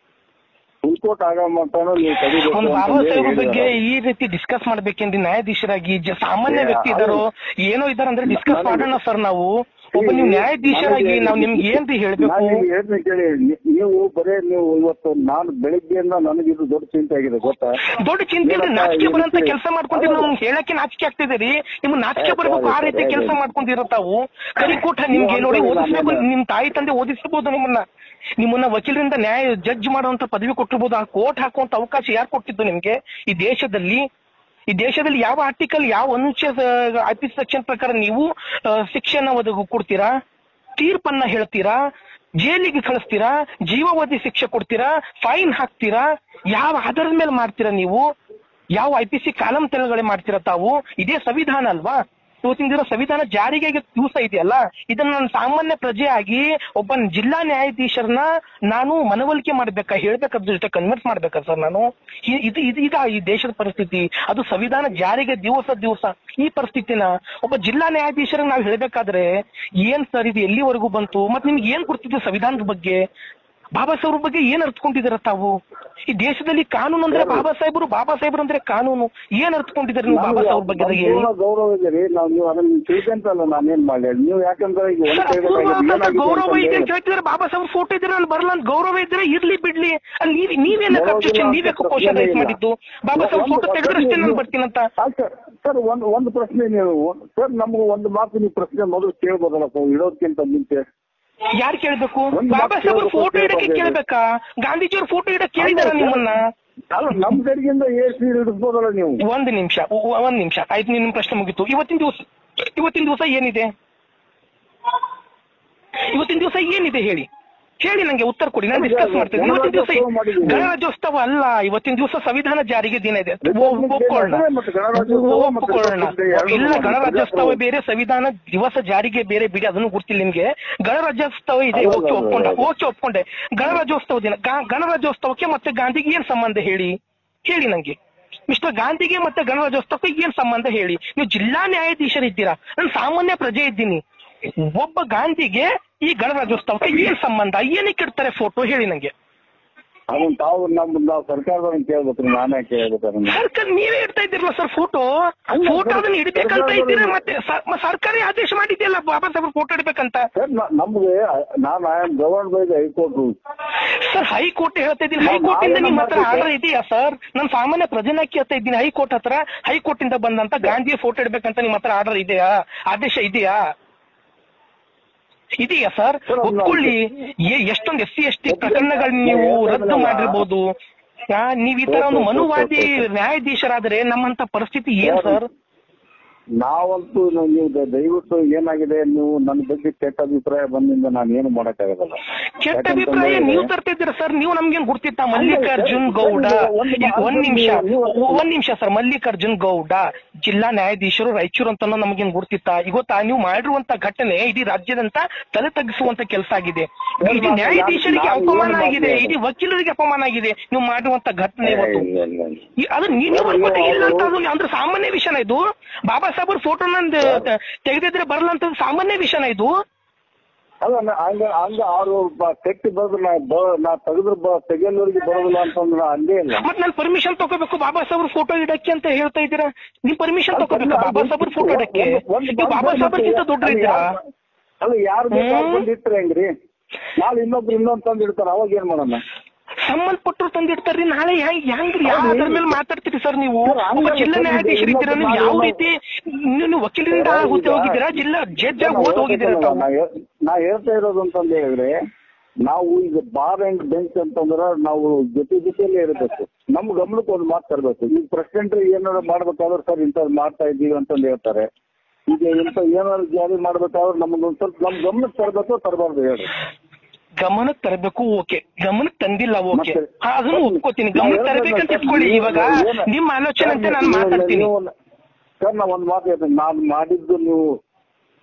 ಫುಲ್ ಕೋರ್ಟ್ ಆಗೋ ಮಟ್ಟನೂ ನೀವು ತೆಗಿಬೇಕು ಒಂದು ಬಾಬಾ ಅಂತ ಸಾಹೇಬ್ರ ಹೇಳಿದ್ದಾರೆ ಬಗ್ಗೆ ಅವ್ರು. ಈ ರೀತಿ ಡಿಸ್ಕಸ್ ಮಾಡ್ಬೇಕೇನ್ರಿ ನ್ಯಾಯಾಧೀಶರಾಗಿ ಜ- ಸಾಮಾನ್ಯ ಏ, ವ್ಯಕ್ತಿ ಇದಾರೋ ಏನೋ ಇದಾರ ಅಂದ್ರೆ ಡಿಸ್ಕಸ್ ನನಗೆ- ಮಾಡೋಣ ಸರ್ ನಾವು ಒಬ್ಬ ನೀವು ನ್ಯಾಯಾಧೀಶರಾಗಿ ನನಗೆ- ನಾವು ನಿಮ್ಗೆ ಏನ್ರಿ ಹೇಳ್ಬೇಕು ನಾನು ಈಗ ಹೇಳ್ತೀನಿ ಕೇಳಿ ನೀ- ನೀವು ಬರೇ ನೀವು ಇವತ್ತು ನಾನು ಬೆಳಿಗ್ಗೆಯಿಂದ ನನಗೆ ಇದು ದೊಡ್ಡ ಚಿಂತೆ ಆಗಿದೆ ಗೊತ್ತಾ ದೊಡ್ಡ ಚಿಂತೆ ಅಂದ್ರೆ ಏನಪ್ಪ ನಾಚಿಕೆ ಈ ಬರೋಂತ ರೀತಿ- ಕೆಲಸ ಮಾಡ್ಕೊಂಡಿರೋ ಹೌದು. ನಮ್ಗೆ ಹೇಳಕ್ಕೆ ನಾಚಿಕೆ ಆಗ್ತಿದೆ ರೀ ನಿಮ್ಗೆ ನಾಚಿಕೆ ಏ, ಬರ್ಬೇಕು ಆ ಸರಿ, ರೀತಿ ಸರಿ, ಕೆಲಸ ಸರಿ. ಮಾಡ್ಕೊಂಡಿರೋ ತಾವು ಕರಿಕೂಟ ನಿಮ್ಗೆ ನೀವು ನೋಡಿ ಅನ್ಕೊಳ್ಳಿ, ಓದಿಸ್ಬೇಕು ನಾನು- ನಿಮ್ ತಾಯಿ ತಂದೆ ಓದಿಸಬಹುದು ನಿಮ್ಮನ್ನ ನಿಮ್ಮನ್ನ ವಕೀಲರಿಂದ ನ್ಯಾಯ ಜಡ್ಜ್ ಮಾಡುವಂತ ಪದವಿ ಕೊಟ್ಟಿರ್ಬೋದು ಆ ಕೋರ್ಟ್ ಹಾಕುವಂತ ಅವಕಾಶ ಯಾರು ಕೊಟ್ಟಿದ್ದು ನಿಮ್ಗೆ ಈ ದೇಶದಲ್ಲಿ ಈ ದೇಶದಲ್ಲಿ ಯಾವ ಆರ್ಟಿಕಲ್ ಯಾವ ಅನುಚ್ಛೇದ ಐ ಪಿ ಸೆಕ್ಷನ್ ಪ್ರಕಾರ ನೀವು ಆ, ಶಿಕ್ಷೆನ ಒದಗಿ ಕೊಡ್ತೀರಾ ತೀರ್ಪನ್ನ ಹೇಳ್ತೀರಾ ಜೈಲಿಗೆ ಕಳಿಸ್ತೀರಾ ಜೀವಾವಧಿ ಶಿಕ್ಷೆ ಕೊಡ್ತೀರಾ ಫೈನ್ ಹಾಕ್ತೀರಾ ಯಾವ ಆಧಾರದ ಮೇಲೆ ಮಾಡ್ತೀರಾ ನೀವು ಯಾವ ಐ ಪಿ ಸಿ ಕಾಲಂ ತೆಲುಗಡೆ ಮಾಡ್ತೀರಾ ತಾವು ಇದೇ ಸಂವಿಧಾನ ಅಲ್ವಾ ಇವತ್ತಿನ ದಿನ ಸಂವಿಧಾನ ಜಾರಿಗೆ ದಿವಸ ಇದೆಯಲ್ಲ ಇದನ್ನ ನಾನು ಸಾಮಾನ್ಯ ಪ್ರಜೆಯಾಗಿ ಒಬ್ಬ ಜಿಲ್ಲಾ ನ್ಯಾಯಾಧೀಶರನ್ನ ನಾನು ಮನವೊಲಿಕೆ ಮಾಡ್ಬೇಕಾ ಹೇಳ್ಬೇಕಾದ್ರ ಜೊತೆ ಕನ್ವಿನ್ಸ್ ಮಾಡ್ಬೇಕಾ ಸರ್ ನಾನು ಇ- ಇದು ಇದು ಇದಾ ಈ ದೇಶದ ಪರಿಸ್ಥಿತಿ ಅದು ಸಂವಿಧಾನ ಜಾರಿಗೆ ದಿವಸ ದಿವಸ ಈ ಪರಿಸ್ಥಿತಿನ ಒಬ್ಬ ಜಿಲ್ಲಾ ನ್ಯಾಯಾಧೀಶರಿಗೆ ನಾವು ಹೇಳ್ಬೇಕಾದ್ರೆ ಏನ್ ಸರ್ ಇದು ಎಲ್ಲಿವರೆಗೂ ಬಂತು ಮತ್ತೆ ನಿಮ್ಗೆ ಏನ್ ಗೊತ್ತಿದೆ ಸಂವಿಧಾನದ ಬಗ್ಗೆ ಬಾಬಾ ಸಾಹೇಬ್ರ ಬಗ್ಗೆ ಏನ್ ಅರ್ಥಕೊಂಡಿದ್ದೀರ ತಾವು ಈ ದೇಶದಲ್ಲಿ ಕಾನೂನು ಅಂದ್ರೆ ಬಾಬಾ ಸಾಹೇಬರು ಬಾಬಾ ಸಾಹೇಬ್ರು ಅಂದ್ರೆ ಕಾನೂನು ಏನ್ ಅರ್ಥಕೊಂಡಿದ್ದಾರೆ ನೀವು ಬಾಬಾ ನಮ್ಗೆ ಸಾಹೇಬ್ರ ಬಗ್ಗೆ ಹೇಳಿ ಸಂಪೂರ್ಣ ಗೌರವ ಇದೆ ರೀ ನಾವು ನೀವು ಅದನ್ನ ತಿಳ್ಕೊಂತಲ್ಲ ನಾನೇನ್ ಮಾಡ್ಲಿ ನೀವು ಯಾಕಂದ್ರೆ ಈಗ ಒಂದ್ ಸರ್, ಕೈದಾಗ ಅಪೂರ್ವ ಏನಾಗಿದೆ ಅಂತ ಗೌರವ ಅಂತಂದ್ರೆ- ಇದೆ ಅಂತ ಹೇಳ್ತಿದ್ರೆ ಬಾಬಾ ಸಾಹೇಬ್ ಫೋಟೋ ಇದ್ರೆ ಅಲ್ಲಿ ಬರಲ್ಲ ಅಂತ ಗೌರವ ಇದ್ರೆ ಇರ್ಲಿ ಬಿಡ್ಲಿ ಅಲ್ಲಿ ನೀವ್ ನೀವೇನ ಗೌರವ ಅಬ್ಜೆಕ್ಷನ್ ಇಲ್ಲ ನೀವೇ ಅಂತ ಕ್ವಶನ್ ರೈಸ್ ಪ್ರಶ್ನೆ ಮಾಡಿದ್ದು ಇಲ್ಲ. ಬಾಬಾ ಸಾಹೇಬ್ ಒಂದು ಫೋಟೋ ತೆಗೆದ್ರೆ ಅಷ್ಟೇ ನಾನು ಬರ್ತೀನಂತ ಆ, ಸರ್ ಸರ್ ಒಂದು ಒಂದು ಪ್ರಶ್ನೆ ನೀವು ಸರ್ ನಮ್ಗೆ ಒಂದು ಮಾತು ನೀವು ಪ್ರಶ್ನೆ ಮೊದಲು ಕೇಳ್ಬೋದಲ್ಲಪ್ಪ ಇಡೋದಕ್ಕಿಂತ ಮುಂಚೆ ಯಾರು ಕೇಳ್ಬೇಕು ಒಂದು ಬಾಬಾ ಮಾತು ಸಾಹೇಬ್ ಕೇಳ್ಬೇಕು, ಫೋಟೋ ಇಡಕ್ಕೆ ಕೇಳ್ಬೇಕು. ಕೇಳ್ಬೇಕಾ ಗಾಂಧೀಜಿಯವ್ರ ಫೋಟೋ ಇಡಕ್ ಕೇಳಿದಾರ ಅಲ್ಲ, ನಿಮ್ಮನ್ನ ಅಲ್ಲ ನಮ್ ಕಡೆಗಿಂದ ಏರ್ಸಿ ಹಿಡಿಸ್ಬೋದಲ್ಲ ನೀವು ಒಂದ್ ನಿಮಿಷ ಒಂದ್ ನಿಮಿಷ ಆಯ್ತು ನಿಮ್ ಪ್ರಶ್ನೆ ಮುಗೀತು ಇವತ್ತಿನ ದಿವಸ ಇವತ್ತಿನ ದಿವಸ ಏನಿದೆ ಇವತ್ತಿನ ದಿವಸ ಏನಿದೆ ಹೇಳಿ ಹೇಳಿ ನಂಗೆ ಉತ್ತರ ಕೊಡಿ ನಾನು ಡಿಸ್ಕಸ್ ಮಾಡ್ತೇನೆ ಇವತ್ತಿನ ದಿವಸ ಗಣರಾಜ್ಯೋತ್ಸವ ಮಾಡಿದ್ದೀವಿ. ಗಣರಾಜ್ಯೋತ್ಸವ ಅಲ್ಲ ಇವತ್ತಿನ ದಿವಸ ಸಂವಿಧಾನ ಜಾರಿಗೆ ದಿನ ಇದೆ Republic Day ಒಪ್ಕೊಳ್ಳೋಣ ಅದೇ ಮತ್ತೆ ಗಣರಾಜ್ಯೋತ್ಸವ ಮತ್ತೆ ಒಪ್ಕೊಳ್ಳೋಣ Republic Day ಎರಡು ಇಲ್ಲ ಮಾಡಿ. ಗಣರಾಜ್ಯೋತ್ಸವ ಬೇರೆ ಸಂವಿಧಾನ ದಿವಸ ಜಾರಿಗೆ ಬೇರೆ ಬಿಡಿ ಅದನ್ನು ಗೊತ್ತಿಲ್ಲ ನಿಮ್ಗೆ ಗಣರಾಜ್ಯೋತ್ಸವ ಇದೆ ಹೌದು, ಓಕೆ ಹೌದು, ಒಪ್ಕೊಂಡೆ ಹೌದು. ಓಕೆ ಒಪ್ಕೊಂಡೆ ಗಣರಾಜ್ಯೋತ್ಸವ ದಿನ ಗಾ- ಗಣರಾಜ್ಯೋತ್ಸವಕ್ಕೆ ಮತ್ತೆ ಗಾಂಧಿಗೆ ಏನ್ ಸಂಬಂಧ ಹೇಳಿ ಹೇಳಿ ನಂಗೆ ಮಿಸ್ಟರ್ ಗಾಂಧಿಗೆ ಮತ್ತೆ ಗಣರಾಜ್ಯೋತ್ಸವಕ್ಕೆ ಏನ್ ಸಂಬಂಧ ಹೇಳಿ ನೀವು ಜಿಲ್ಲಾ ನ್ಯಾಯಾಧೀಶರಿದ್ದೀರಾ ನಾನು ಸಾಮಾನ್ಯ ಪ್ರಜೆ ಇದ್ದೀನಿ ಒಬ್ಬ ಗಾಂಧಿಗೆ ಈ ಗಣರಾಜ್ಯೋತ್ಸವಕ್ಕೆ ಏನ್ ಸಂಬಂಧ ಏನಕ್ಕೆ ಇಡ್ತಾರೆ ಫೋಟೋ ಹೇಳಿ ನಂಗೆ ಅದನ್ನ ತಾವು ನಮ್ಮ ನಾವು ಸರ್ಕಾರದವ್ರನ್ನ ಕೇಳ್ಬೇಕ್ರಿ ನಾನೇ ಕೇಳ್ಬೇಕು ಸರ್ಕಾರ ನೀವೇ ಇಡ್ತಾ ಇದ್ದೀರಲ್ಲ ಸರ್ ಫೋಟೋ ಅಲ್ಲ, ಫೋಟೋ ಸರ್, ಅದನ್ನ ಇಡ್ಬೇಕಂತ ಸರ್ಕಾರದವರು- ಇದ್ದೀರಾ ಮತ್ತೆ ಸ- ಮ- ಸರ್ಕಾರ ಆದೇಶ ಮಾಡಿದೆಯಲ್ಲ ಬಾಬಾ ಸಾಹೇಬ್ ಫೋಟೋ ಇಡ್ಬೇಕಂತ ಸರ್ ನಮ್ಗೆ ನಾನು I am govern by the high court rules sir high court ಹೇಳ್ತಾ ಇದ್ದೀನಿ ನಾವು ಹೈಕೋರ್ಟ್ ಇಂದ ನಾವೇನು ನಿಮ್ಮ ಹತ್ರ ಮಾಡ್ತೀವಿ ಆರ್ಡರ್ ಇದೆಯಾ ಸರ್ ನಾನು ಸಾಮಾನ್ಯ ಪ್ರಜೆನ ಕೇಳ್ತಾ ಇದ್ದೀನಿ ಹೈಕೋರ್ಟ್ ಹತ್ರ ಹೈಕೋರ್ಟ್ ಇಂದ ಬಂದಂತ ಗಾಂಧಿಯ ಫೋಟೋ ಇಡ್ಬೇಕಂತ ನಿಮ್ಮ ಹತ್ರ ಆರ್ಡರ್ ಇದೆಯಾ ಆದೇಶ ಇದೆಯಾ ಇದೆಯಾ ಸರ್ ಸರ್, ಒಂದು ಒಪ್ಕೊಳ್ಳಿ ಎ- ಎಷ್ಟೊಂದು ಎಸ್ ಸಿ ಎಸ್ ಟಿ ಪ್ರಕರಣಗಳನ್ನ ನೀವು ರದ್ದು ಮಾಡಿರ್ಬೋದು ಆ, ನೀವ್ ಈ ತರ ಒಂದು ಮನುವಾದಿ ನ್ಯಾಯಾಧೀಶರಾದ್ರೆ ನಮ್ಮಂತ ಪರಿಸ್ಥಿತಿ ಏನ್ ಸರ್ ನಾವಂತೂ ನಾವು ನೀವು ದ- ದಯವಿಟ್ಟು ಏನಾಗಿದೆ ನೀವು ನನ್ನ ಬಗ್ಗೆ ಕೆಟ್ಟ ಅಭಿಪ್ರಾಯ ಬಂದಿಂದ ನಾನು ಏನು ಮಾಡಕ್ಕಾಗಲ್ಲ ಕೆಟ್ಟ ಅಭಿಪ್ರಾಯ ನೀವು ತರ್ತಿದ್ದೀರಾ ಸರ್ ನೀವು ನಮ್ಗೇನ್ ಗುರ್ತಿತ್ತ ಮಲ್ಲಿಕಾರ್ಜುನ್ ಗೌಡ ಒಂದು ಈಗ ಒಂದ್ ನಿಮಿಷ ನೀವು- ಒಂದ್ ನಿಮಿಷ ಸರ್ ಮಲ್ಲಿಕಾರ್ಜುನ್ ಗೌಡ ಜಿಲ್ಲಾ ನ್ಯಾಯಾಧೀಶರು ರಾಯಚೂರು ಅಂತ ನಮಗೇನ್ ಗುರ್ತಿತ್ತ ಇವತ್ತ ನೀವು ಮಾಡಿರುವಂತ ಘಟನೆ ಇಡೀ ರಾಜ್ಯದಂತ ತಲೆ ತಗ್ಗಿಸುವಂತ ಕೆಲಸ ಆಗಿದೆ ಇಡೀ ನ್ಯಾಯಾಧೀಶರಿಗೆ ನಾನು ಅಪಮಾನ ಏನು ಆಗಿದೆ ಮಾಡ್ಲಿ? ಇಡೀ ವಕೀಲರಿಗೆ ಅಪಮಾನ ಆಗಿದೆ ನೀವು ಮಾಡಿರುವಂತ ಘಟನೆ ಇವತ್ತು ಇಲ್ಲ, ಇಲ್ಲ, ಇಲ್ಲ. ಈ- ಅದು ನೀ- ನೀವು ಅನ್ಕೋತೀರಿ ಇಲ್ಲ ಅಂತ ಅದು ಅಂದ್ರೆ ಸಾಮಾನ್ಯ ವಿಷಯನ ಇದು ಬಾಬಾ ಸಾಹೇಬ್ ಫೋಟೋ ನಂದು ತೆಗೆದಿದ್ರೆ ಬರಲ್ಲ ಅಂತ ಸಾಮಾನ್ಯ ವಿಷಯನ ಇದು ಅಲ್ಲ ನಾ- ಹಂಗ ಹಂಗ ಅವ್ರು ಬ- ತೆಗ್ದು ಬರೋದು ನಾ ಬ- ನಾ ತೆಗೆದ್ರೆ ಬ ತೆಗೆಯೋರಿಗೆ ಬರೋದಿಲ್ಲ ಅಂತಂದ್ರೆ ನಾ ಹಂಗೆ ಇಲ್ಲ ಮತ್ ನಾನು ಪರ್ಮಿಷನ್ ತಗೋಬೇಕು ಬಾಬಾ ಸಾಹೇಬ್ರ ಫೋಟೋ ಇಡಕ್ಕೆ ಅಂತ ಹೇಳ್ತಾ ಇದ್ದೀರಾ ನಿಮ್ ಪರ್ಮಿಷನ್ ತಗೋಬೇಕಾ ಬಾಬಾ ಸಾಹೇಬ್ರ ಫೋಟೋ ಇಡಕ್ಕೆ ಒಂದು- ಒಂದು ನೀವು ಬಾಬಾ ಸಾಹೇಬ್ರಕ್ಕಿಂತ ದೊಡ್ಡ ಅಲ್ಲ, ಇದ್ದೀರಾ ಯಾರು- ಅಲ್ಲ ಯಾರು ಬೇಕಾದ್ರೂ ಹ್ಮ್. ಬಂದು ಇಟ್ರೆ ಹೆಂಗ್ರಿ ನಾಳೆ ಇನ್ನೊಬ್ರು ಇನ್ನೊಂದ್ ತಂದು ಇಡ್ತಾರ ಅವಾಗ ಏನ್ ಮಾಡೋಣ ಸಂಬಂಧಪಟ್ಟರು ತಂದಿಡ್ತಾರ್ರಿ ನಾಳೆ ಹೆಂಗ್ ಹೆಂಗ್ರಿ ಯಾವ ಹೌದು. ಆಧಾರ ಮೇಲೆ ಮಾತಾಡ್ತೀರಿ ಸರ್ ನೀವು ಸರ್, ಹಂಗಲ್ಲ ಒಬ್ಬ ಜಿಲ್ಲಾ ಸರ್, ನ್ಯಾಯಾಧೀಶರು ಇದು ಇದ್ದೀರಾ ನೀವು ಇನ್ನೊಂದು ಯಾವ ನಾವು- ರೀತಿ ನೀವು ನೀವು ವಕೀಲರಿಂದ ಹುದ್ದೆ ಹೋಗಿದ್ದೀರಾ ಜಿಲ್ಲಾ ಜಡ್ಜ್ ಆಗಿ ಓದ್ ಹೋಗಿದ್ದೀರಾ ತಾವು ನಾ ಹೇಳ್- ನಾ ಹೇಳ್ತಾ ಇರೋದು ಅಂತಂದು ಹೇಳಿದ್ರೆ ನಾವು ಈಗ ಬಾರ್ ಅಂಡ್ ಬೆಂಚ್ ಅಂತಂದ್ರ ನಾವು ಜೊತೆ ಜೊತೆಯಲ್ಲೇ ಇರಬೇಕು ನಮ್ ಗಮನಕ್ಕೆ ಒಂದು ಮಾತು ತರಬೇಕು ಈಗ ಪ್ರೆಸಿಡೆಂಟ್ ಏನಾದ್ರು ಮಾಡ್ಬೇಕಾದ್ರೆ ಸರ್ ಇಂಥದ್ದು ಮಾಡ್ತಾ ಇದ್ದೀವಿ ಅಂತಂದು ಹೇಳ್ತಾರೆ ಈಗ ಇಂಥ ಏನಾದ್ರು ಜಾರಿ ಮಾಡ್ಬೇಕಾದ್ರೆ ನಮ್ಗೆ ಒಂದ್ ಸ್ವಲ್ಪ ನಮ್ ಗಮನಕ್ಕೆ ತರಬೇಕು ತರಬಾರ್ದು ಹೇಳಿ ಗಮನಕ್ಕೆ ತರಬೇಕು ಓಕೆ ಗಮನಕ್ಕೆ ತಂದಿಲ್ಲ ಓಕೆ ಮತ್ತೆ- ಅದನ್ನು ಒಪ್ಕೋತೀನಿ ನಾ ಗಮನಕ್ಕೆ ಹೇಳ್ದೆ ತರಬೇಕಂತ ಸರ್, ಇಟ್ಕೊಳ್ಳಿ ನೀವು ಇವಾಗ ಏನು- ನಿಮ್ಮ ಆಲೋಚನೆ ಅಂತ ಸರ್, ನಾನು ನೀವು- ಮಾತಾಡ್ತೀನಿ ನೀವು- ಸರ್ ನಾ ಒಂದ್ ಮಾತು ಹೇಳ್ತೀನಿ ನಾನು ಮಾಡಿದ್ದು ನೀವು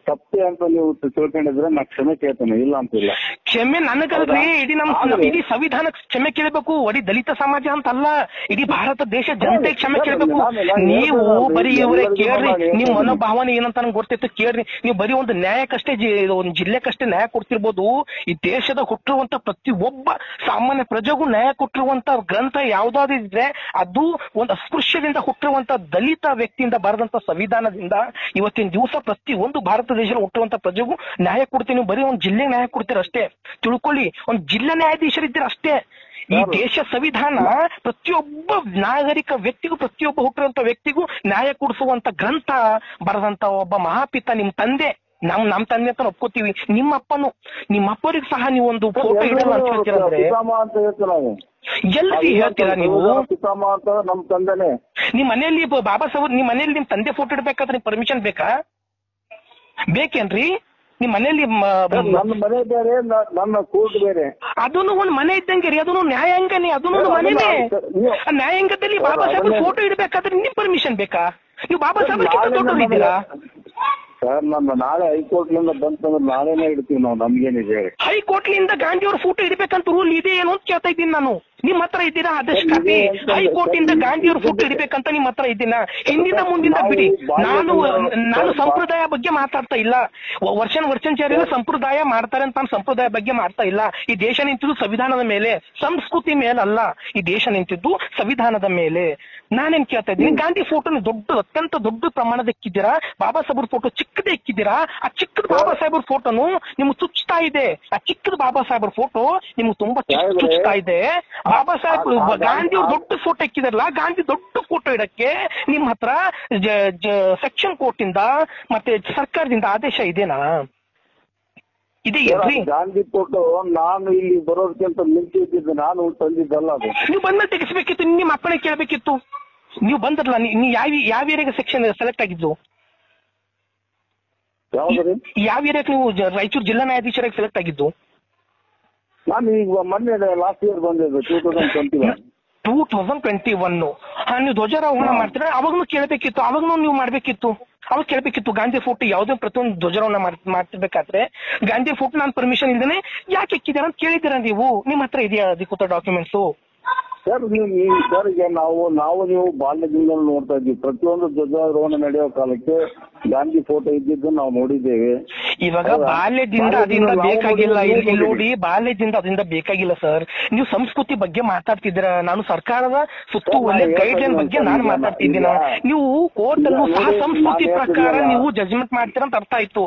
ತಪ್ಪೆ ಅಂತ ನೀವು ತಿಳ್ಕೊಂಡಿದ್ರೆ ನಾ ಕ್ಷಮೆ ಕೇಳ್ತೇನೆ ಇಲ್ಲ ಅಂತಿಲ್ಲ ಕ್ಷಮೆ ನನಗಲ್ರಿ ಹೌದಾ? ಇಡೀ ನಮ್ ಆದ್ರೆ- ಇಡೀ ಸಂವಿಧಾನಕ್ಕೆ ಕ್ಷಮೆ ಕೇಳಬೇಕು ಬರೀ ದಲಿತ ಸಮಾಜ ಅಂತಲ್ಲ ಇಡೀ ಭಾರತ ದೇಶ ಜನತೆ ಕ್ಷಮೆ ಸರ್, ಕೇಳಬೇಕು ನಾನು- ನಾನು ನೀವು ಹೇಳ್ತೇನೆ, ಬರೀ ಎಲ್ಲರಿಗೂ ಇವರೇ ನಾನು ಕೇಳ್ರಿ ಹೇಳ್ತೇನೆ. ನಿಮ್ ಮನೋಭಾವನೆ ಏನಂತ ನಂಗೆ ಗೊತ್ತಿತ್ತು ಕೇಳ್ರಿ ನೀವು ಬರೀ ಒಂದು ನ್ಯಾಯಕ್ಕಷ್ಟೇ ಜಿ- ಒಂದು ಜಿಲ್ಲೆಕಷ್ಟೇ ನ್ಯಾಯ ಕೊಡ್ತಿರ್ಬೋದು ಈ ದೇಶದ ಹುಟ್ಟಿರುವಂತ ಪ್ರತಿ ಒಬ್ಬ ಸಾಮಾನ್ಯ ಪ್ರಜೆಗೂ ನ್ಯಾಯ ಕೊಟ್ಟಿರುವಂತ ಗ್ರಂಥ ಯಾವ್ದಾದ್ರು ಇದ್ರೆ ಅದು ಒಂದು ಅಸ್ಪೃಶ್ಯದಿಂದ ಹುಟ್ಟಿರುವಂತ ದಲಿತ ವ್ಯಕ್ತಿಯಿಂದ ಬರೆದಂತ ಸಂವಿಧಾನದಿಂದ ಇವತ್ತಿನ ದಿವಸ ಪ್ರತಿ ಒಂದು ಭಾರತ ದೇಶದಲ್ಲಿ ಹುಟ್ಟುವಂತ ಪ್ರಜೆಗೂ ನ್ಯಾಯ ಕೊಡ್ತೀನಿ ನೀವು ಬರೀ ಒಂದು ಜಿಲ್ಲೆ ನ್ಯಾಯ ಕೊಡ್ತೀರ ಅಷ್ಟೇ ತಿಳ್ಕೊಳ್ಳಿ ಒಂದು ಜಿಲ್ಲಾ ನ್ಯಾಯಾಧೀಶರಿದ್ದೀರ ಅಷ್ಟೇ ಈ ಯಾರು? ದೇಶ ಸಂವಿಧಾನ ಪ್ರತಿಯೊಬ್ಬ ನಾಗರಿಕ ವ್ಯಕ್ತಿಗೂ ಪ್ರತಿಯೊಬ್ಬ ಹುಟ್ಟಿರುವಂತ ವ್ಯಕ್ತಿಗೂ ನ್ಯಾಯ ಕೊಡಿಸುವಂತ ಗ್ರಂಥ ಬರೆದಂತ ಒಬ್ಬ ಮಹಾಪಿತ ನಿಮ್ ತಂದೆ ನಮ್ ನಮ್ ತಂದೆ ಅಂತ ಒಪ್ಕೋತೀವಿ ನಿಮ್ಮ ಅಪ್ಪನು ನಿಮ್ಮ ಅಪ್ಪನಿಗೆ ಸಹ ನೀವು ಒಂದು ಫೋಟೋ ಇಡಲ್ಲ ಅಂತ ಹೇಳ್ತೀರಂದ್ರೆ ಪಿತಾಮ ಅಂತ ಹೇಳ್ತೇವೆ ನಾವು ಎಲ್ಲಿ ಹೇಳ್ತೀರಾ ನೀವು ಪಿತಾಮ ಅಂತ ನಮ್ ತಂದೆನೆ ನಿಮ್ ಮನೆಯಲ್ಲಿ ಬ- ಬಾಬಾ ಸಾಹೇಬ್ ನಿಮ್ ಮನೆಯಲ್ಲಿ ನಿಮ್ ತಂದೆ ಫೋಟೋ ಇಡ್ಬೇಕಾದ್ರೆ ನಿಮ್ ಪರ್ಮಿಷನ್ ಬೇಕಾ ಬೇಕೇನ್ರಿ ನಿಮ್ ಮನೆಯಲ್ಲಿ ಸರ್, ನನ್ನ ಮನೆ ಬೇರೆ ನ- ನನ್ನ ಕೋರ್ಟ್ ಬೇರೆ ಅದನ್ನು ಒಂದ್ ಮನೆ ಇದ್ದಂಗೆ ರೀ ಅದನ್ನು ನ್ಯಾಯಾಂಗನೇ ಅದನ್ನು ಒಂದು ಮನೆನೇ ನೀವು- ಆ ನ್ಯಾಯಾಂಗದಲ್ಲಿ ಬಾಬಾ ಸಾಹೇಬ್ ಅದನ್ನೇ- ಫೋಟೋ ಇಡಬೇಕಾದ್ರೆ ನಿಮ್ ಪರ್ಮಿಷನ್ ಬೇಕಾ ನೀವು ಬಾಬಾ ಸಾಹೇಬ್ ನಾಳೆ ದೊಡ್ಡವರಿದ್ದೀರಾ ಸರ್ ನಮ್ಮ ನಾಳೆ ಹೈಕೋರ್ಟ್ ನಿಂದ ಬಂತಂದ್ರೆ ನಾಳೆನೇ ಇಡ್ತೀವಿ ನಾವು ನಮ್ಗೇನಿದೆ ಹೇಳಿ ಹೈಕೋರ್ಟ್ಲಿಂದ ಗಾಂಧಿ ಅವ್ರ ಫೋಟೋ ಇಡಬೇಕಂತ ರೂಲ್ ಇದೆ ಏನು ಅಂತ ಕೇಳ್ತಾ ಇದ್ದೀನಿ ನಾನು ನಿಮ್ ಹತ್ರ ಇದ್ದೀರಾ ಆದಷ್ಟು ಸರ್, ಕಾಪಿ ಇದೆ ಅಂತ- ಹೈಕೋರ್ಟ್ ಇಂದ ಗಾಂಧಿ ಅವ್ರ ಫೋಟೋ ಇಡಬೇಕಂತ ನಿಮ್ ಹತ್ರ ಇದ್ದೀನ ಹಿಂದಿನ ಮುಂದಿನ ನಾವು ಬಿಡಿ ಬಾಲ್ಯ ನಾನು ದಿನ- ನಾನು ಸರ್, ಸಂಪ್ರದಾಯ ಬಗ್ಗೆ ಮಾತಾಡ್ತಾ ಇಲ್ಲ ವ- ವರ್ಷನ್ ವರ್ಷಾಚಾರ್ಯ ಸಂಪ್ರದಾಯ ಮಾಡ್ತಾರೆ ಅಂತ ನಾನು ಸಂಪ್ರದಾಯ ಬಗ್ಗೆ ಮಾಡ್ತಾ ಇಲ್ಲ ಈ ದೇಶ ನಿಂತಿದ್ದು ಸಂವಿಧಾನದ ಮೇಲೆ ಸಂಸ್ಕೃತಿ ಮೇಲಲ್ಲ ಈ ದೇಶ ನಿಂತಿದ್ದು ಸಂವಿಧಾನದ ಮೇಲೆ ನಾನೇನ್ ಕೇಳ್ತಾ ಇದ್ದೀನಿ ಗಾಂಧಿ ಫೋಟೋ ದೊಡ್ಡ ಅತ್ಯಂತ ದೊಡ್ಡ ಪ್ರಮಾಣದ ಇಕ್ಕಿದ್ದೀರಾ ಬಾಬಾ ಸಾಹೇಬ್ರ ಫೋಟೋ ಚಿಕ್ಕದೇ ಇಕ್ಕಿದ್ದೀರಾ ಆ ಚಿಕ್ಕದ ಬಾಬಾ ಸಾಹೇಬ್ರ ಫೋಟೋನು ನಿಮ್ಗೆ ಚುಚ್ತಾ ಇದೆ ಆ ಚಿಕ್ಕದ ಬಾಬಾ ಸಾಹೇಬ್ರ ಫೋಟೋ ನಿಮ್ಗೆ ತುಂಬಾ ಚಿಕ್ಕ ಸಾಹೇಬ್ರೆ, ಚುಚ್ತಾ ಇದೆ ಬಾಬಾ ಸಾಹೇಬ್ ಆ- ಆ- ಗಾಂಧಿ ಅವ್ರ ಆ- ದೊಡ್ಡ ಫೋಟೋ ಇಕ್ಕಿದಾರಲ್ಲ ಗಾಂಧಿ ದೊಡ್ಡ ಫೋಟೋ ಇಡಕ್ಕೆ ನಿಮ್ ಹತ್ರ ಸೆಕ್ಷನ್ ಕೋರ್ಟ್ ಇಂದ ಮತ್ತೆ ಸರ್ಕಾರದಿಂದ ಆದೇಶ ಇದೆನಾ ಇದೆ ಸರ್, ಏನ್ರಿ ಅದು ಗಾಂಧಿ ಫೋಟೋ ನಾನು ಇಲ್ಲಿ ಬರೋದಕ್ಕಿಂತ ಮುಂಚೆ ಇದ್ದಿದ್ದು ನಾನು ತಂದಿದ್ದಲ್ಲ ಅದು ನೀವು ಬಂದ್ಮೇಲೆ ತೆಗಿಸ್ಬೇಕಿತ್ತು ನಿಮ್ಮ ಅಪ್ಪಣೆ ಕೇಳಬೇಕಿತ್ತು ನೀವು ಬಂದ್ರಲ್ಲ ನೀ- ನೀವು ಯಾವ ಯಾವ ಏರಿಯಾಗೆ ಸೆಕ್ಷನ್ ಸೆಲೆಕ್ಟ್ ಆಗಿದ್ದು ಯಾವ್ದ್ರಿ ಯಾವ ಏರಿಯಾಕ್ಕೆ ನೀವು ಜ- ರಾಯಚೂರು ಜಿಲ್ಲಾ ನ್ಯಾಯಾಧೀಶರಾಗಿ ಸೆಲೆಕ್ಟ್ ಆಗಿದ್ದು ನಾನು ಈಗ ಮೊನ್ನೆ ಲಾಸ್ಟ್ ಇಯರ್ ಬಂದಿದ್ದು two thousand twenty one two thousand twenty one ನೀವು ಧ್ವಜಾರೋಹಣ ಮಾಡ್ತೀರಾ ಅವಾಗ್ನು ಕೇಳಬೇಕಿತ್ತು ಅವಾಗ್ನು ನೀವು ಮಾಡ್ಬೇಕಿತ್ತು ಅವಾಗ ಕೇಳಬೇಕಿತ್ತು ಗಾಂಧಿ ಫೋಟೋ ಯಾವುದೇ ಪ್ರತಿಯೊಂದು ಧ್ವಜಾರೋಹಣ ಮಾಡ್- ಮಾಡ್ತಿರ್ಬೇಕಾದ್ರೆ ಗಾಂಧಿ ಫೋಟೋ ನಾನು ಪರ್ಮಿಷನ್ ಇಲ್ದೇನೆ ಯಾಕೆ ಇಕ್ಕಿದ್ದೀರಾ ಅಂತ ಕೇಳಿದ್ದೀರಾ ನೀವು ನಿಮ್ಮ ಹತ್ರ ಇದೆಯಾ ಅಧಿಕೃತ ಡಾಕ್ಯುಮೆಂಟ್ಸು ಸರ್ ನೀವು ನೀವು ಸರ್ ಈಗ ನಾವು ನಾವು ನೀವು ಬಾಲ್ಯದಿಂದ ನೋಡ್ತಾ ಇದ್ವಿ ಪ್ರತಿಯೊಂದು ಧ್ವಜಾರೋಹಣ ನಡೆಯೋ ಕಾಲಕ್ಕೆ ಗಾಂಧಿ ಫೋಟೋ ಇದ್ದಿದ್ದು ನಾವು ನೋಡಿದ್ದೇವೆ ಇವಾಗ ಹೌದಾ? ಬಾಲ್ಯದಿಂದ ಬಾಲ್ಯದಿಂದ ಅದರಿಂದ ನಾವು ಬೇಕಾಗಿಲ್ಲ ನೋಡಿದ್ದೀವಿ, ಇಲ್ಲಿ ಇಲ್ಲಿ ನೀವು ನೋಡಿ ಬಾಲ್ಯದಿಂದ ಅದರಿಂದ ಬೇಕಾಗಿಲ್ಲ ಸರ್ ನೀವು ಸಂಸ್ಕೃತಿ ಬಗ್ಗೆ ಮಾತಾಡ್ತಿದ್ದೀರಾ ನಾನು ಸರ್ಕಾರದ ಸುತ್ತುವಳಿ ನಾನು ಗೈಡ್ ಲೈನ್ ಹೇಳ್ತಾ ಬಗ್ಗೆ ನಾನು ಇದ್ದೀನಿ ಮಾತಾಡ್ತಿದ್ದೀನ ಈಗ- ನೀವು ಕೋರ್ಟ್ ಅಲ್ಲೂ ಈಗ ಸಹ ನೋಡಿ, ಸಂಸ್ಕೃತಿ ನಾನು ಪ್ರಕಾರ ಹೇಳ್ತಿದ್ದೀನಲ್ಲ. ನೀವು ಜಜ್ಮೆಂಟ್ ಮಾಡ್ತೀರಾ ಅಂತ ಅರ್ಥ ಆಯ್ತು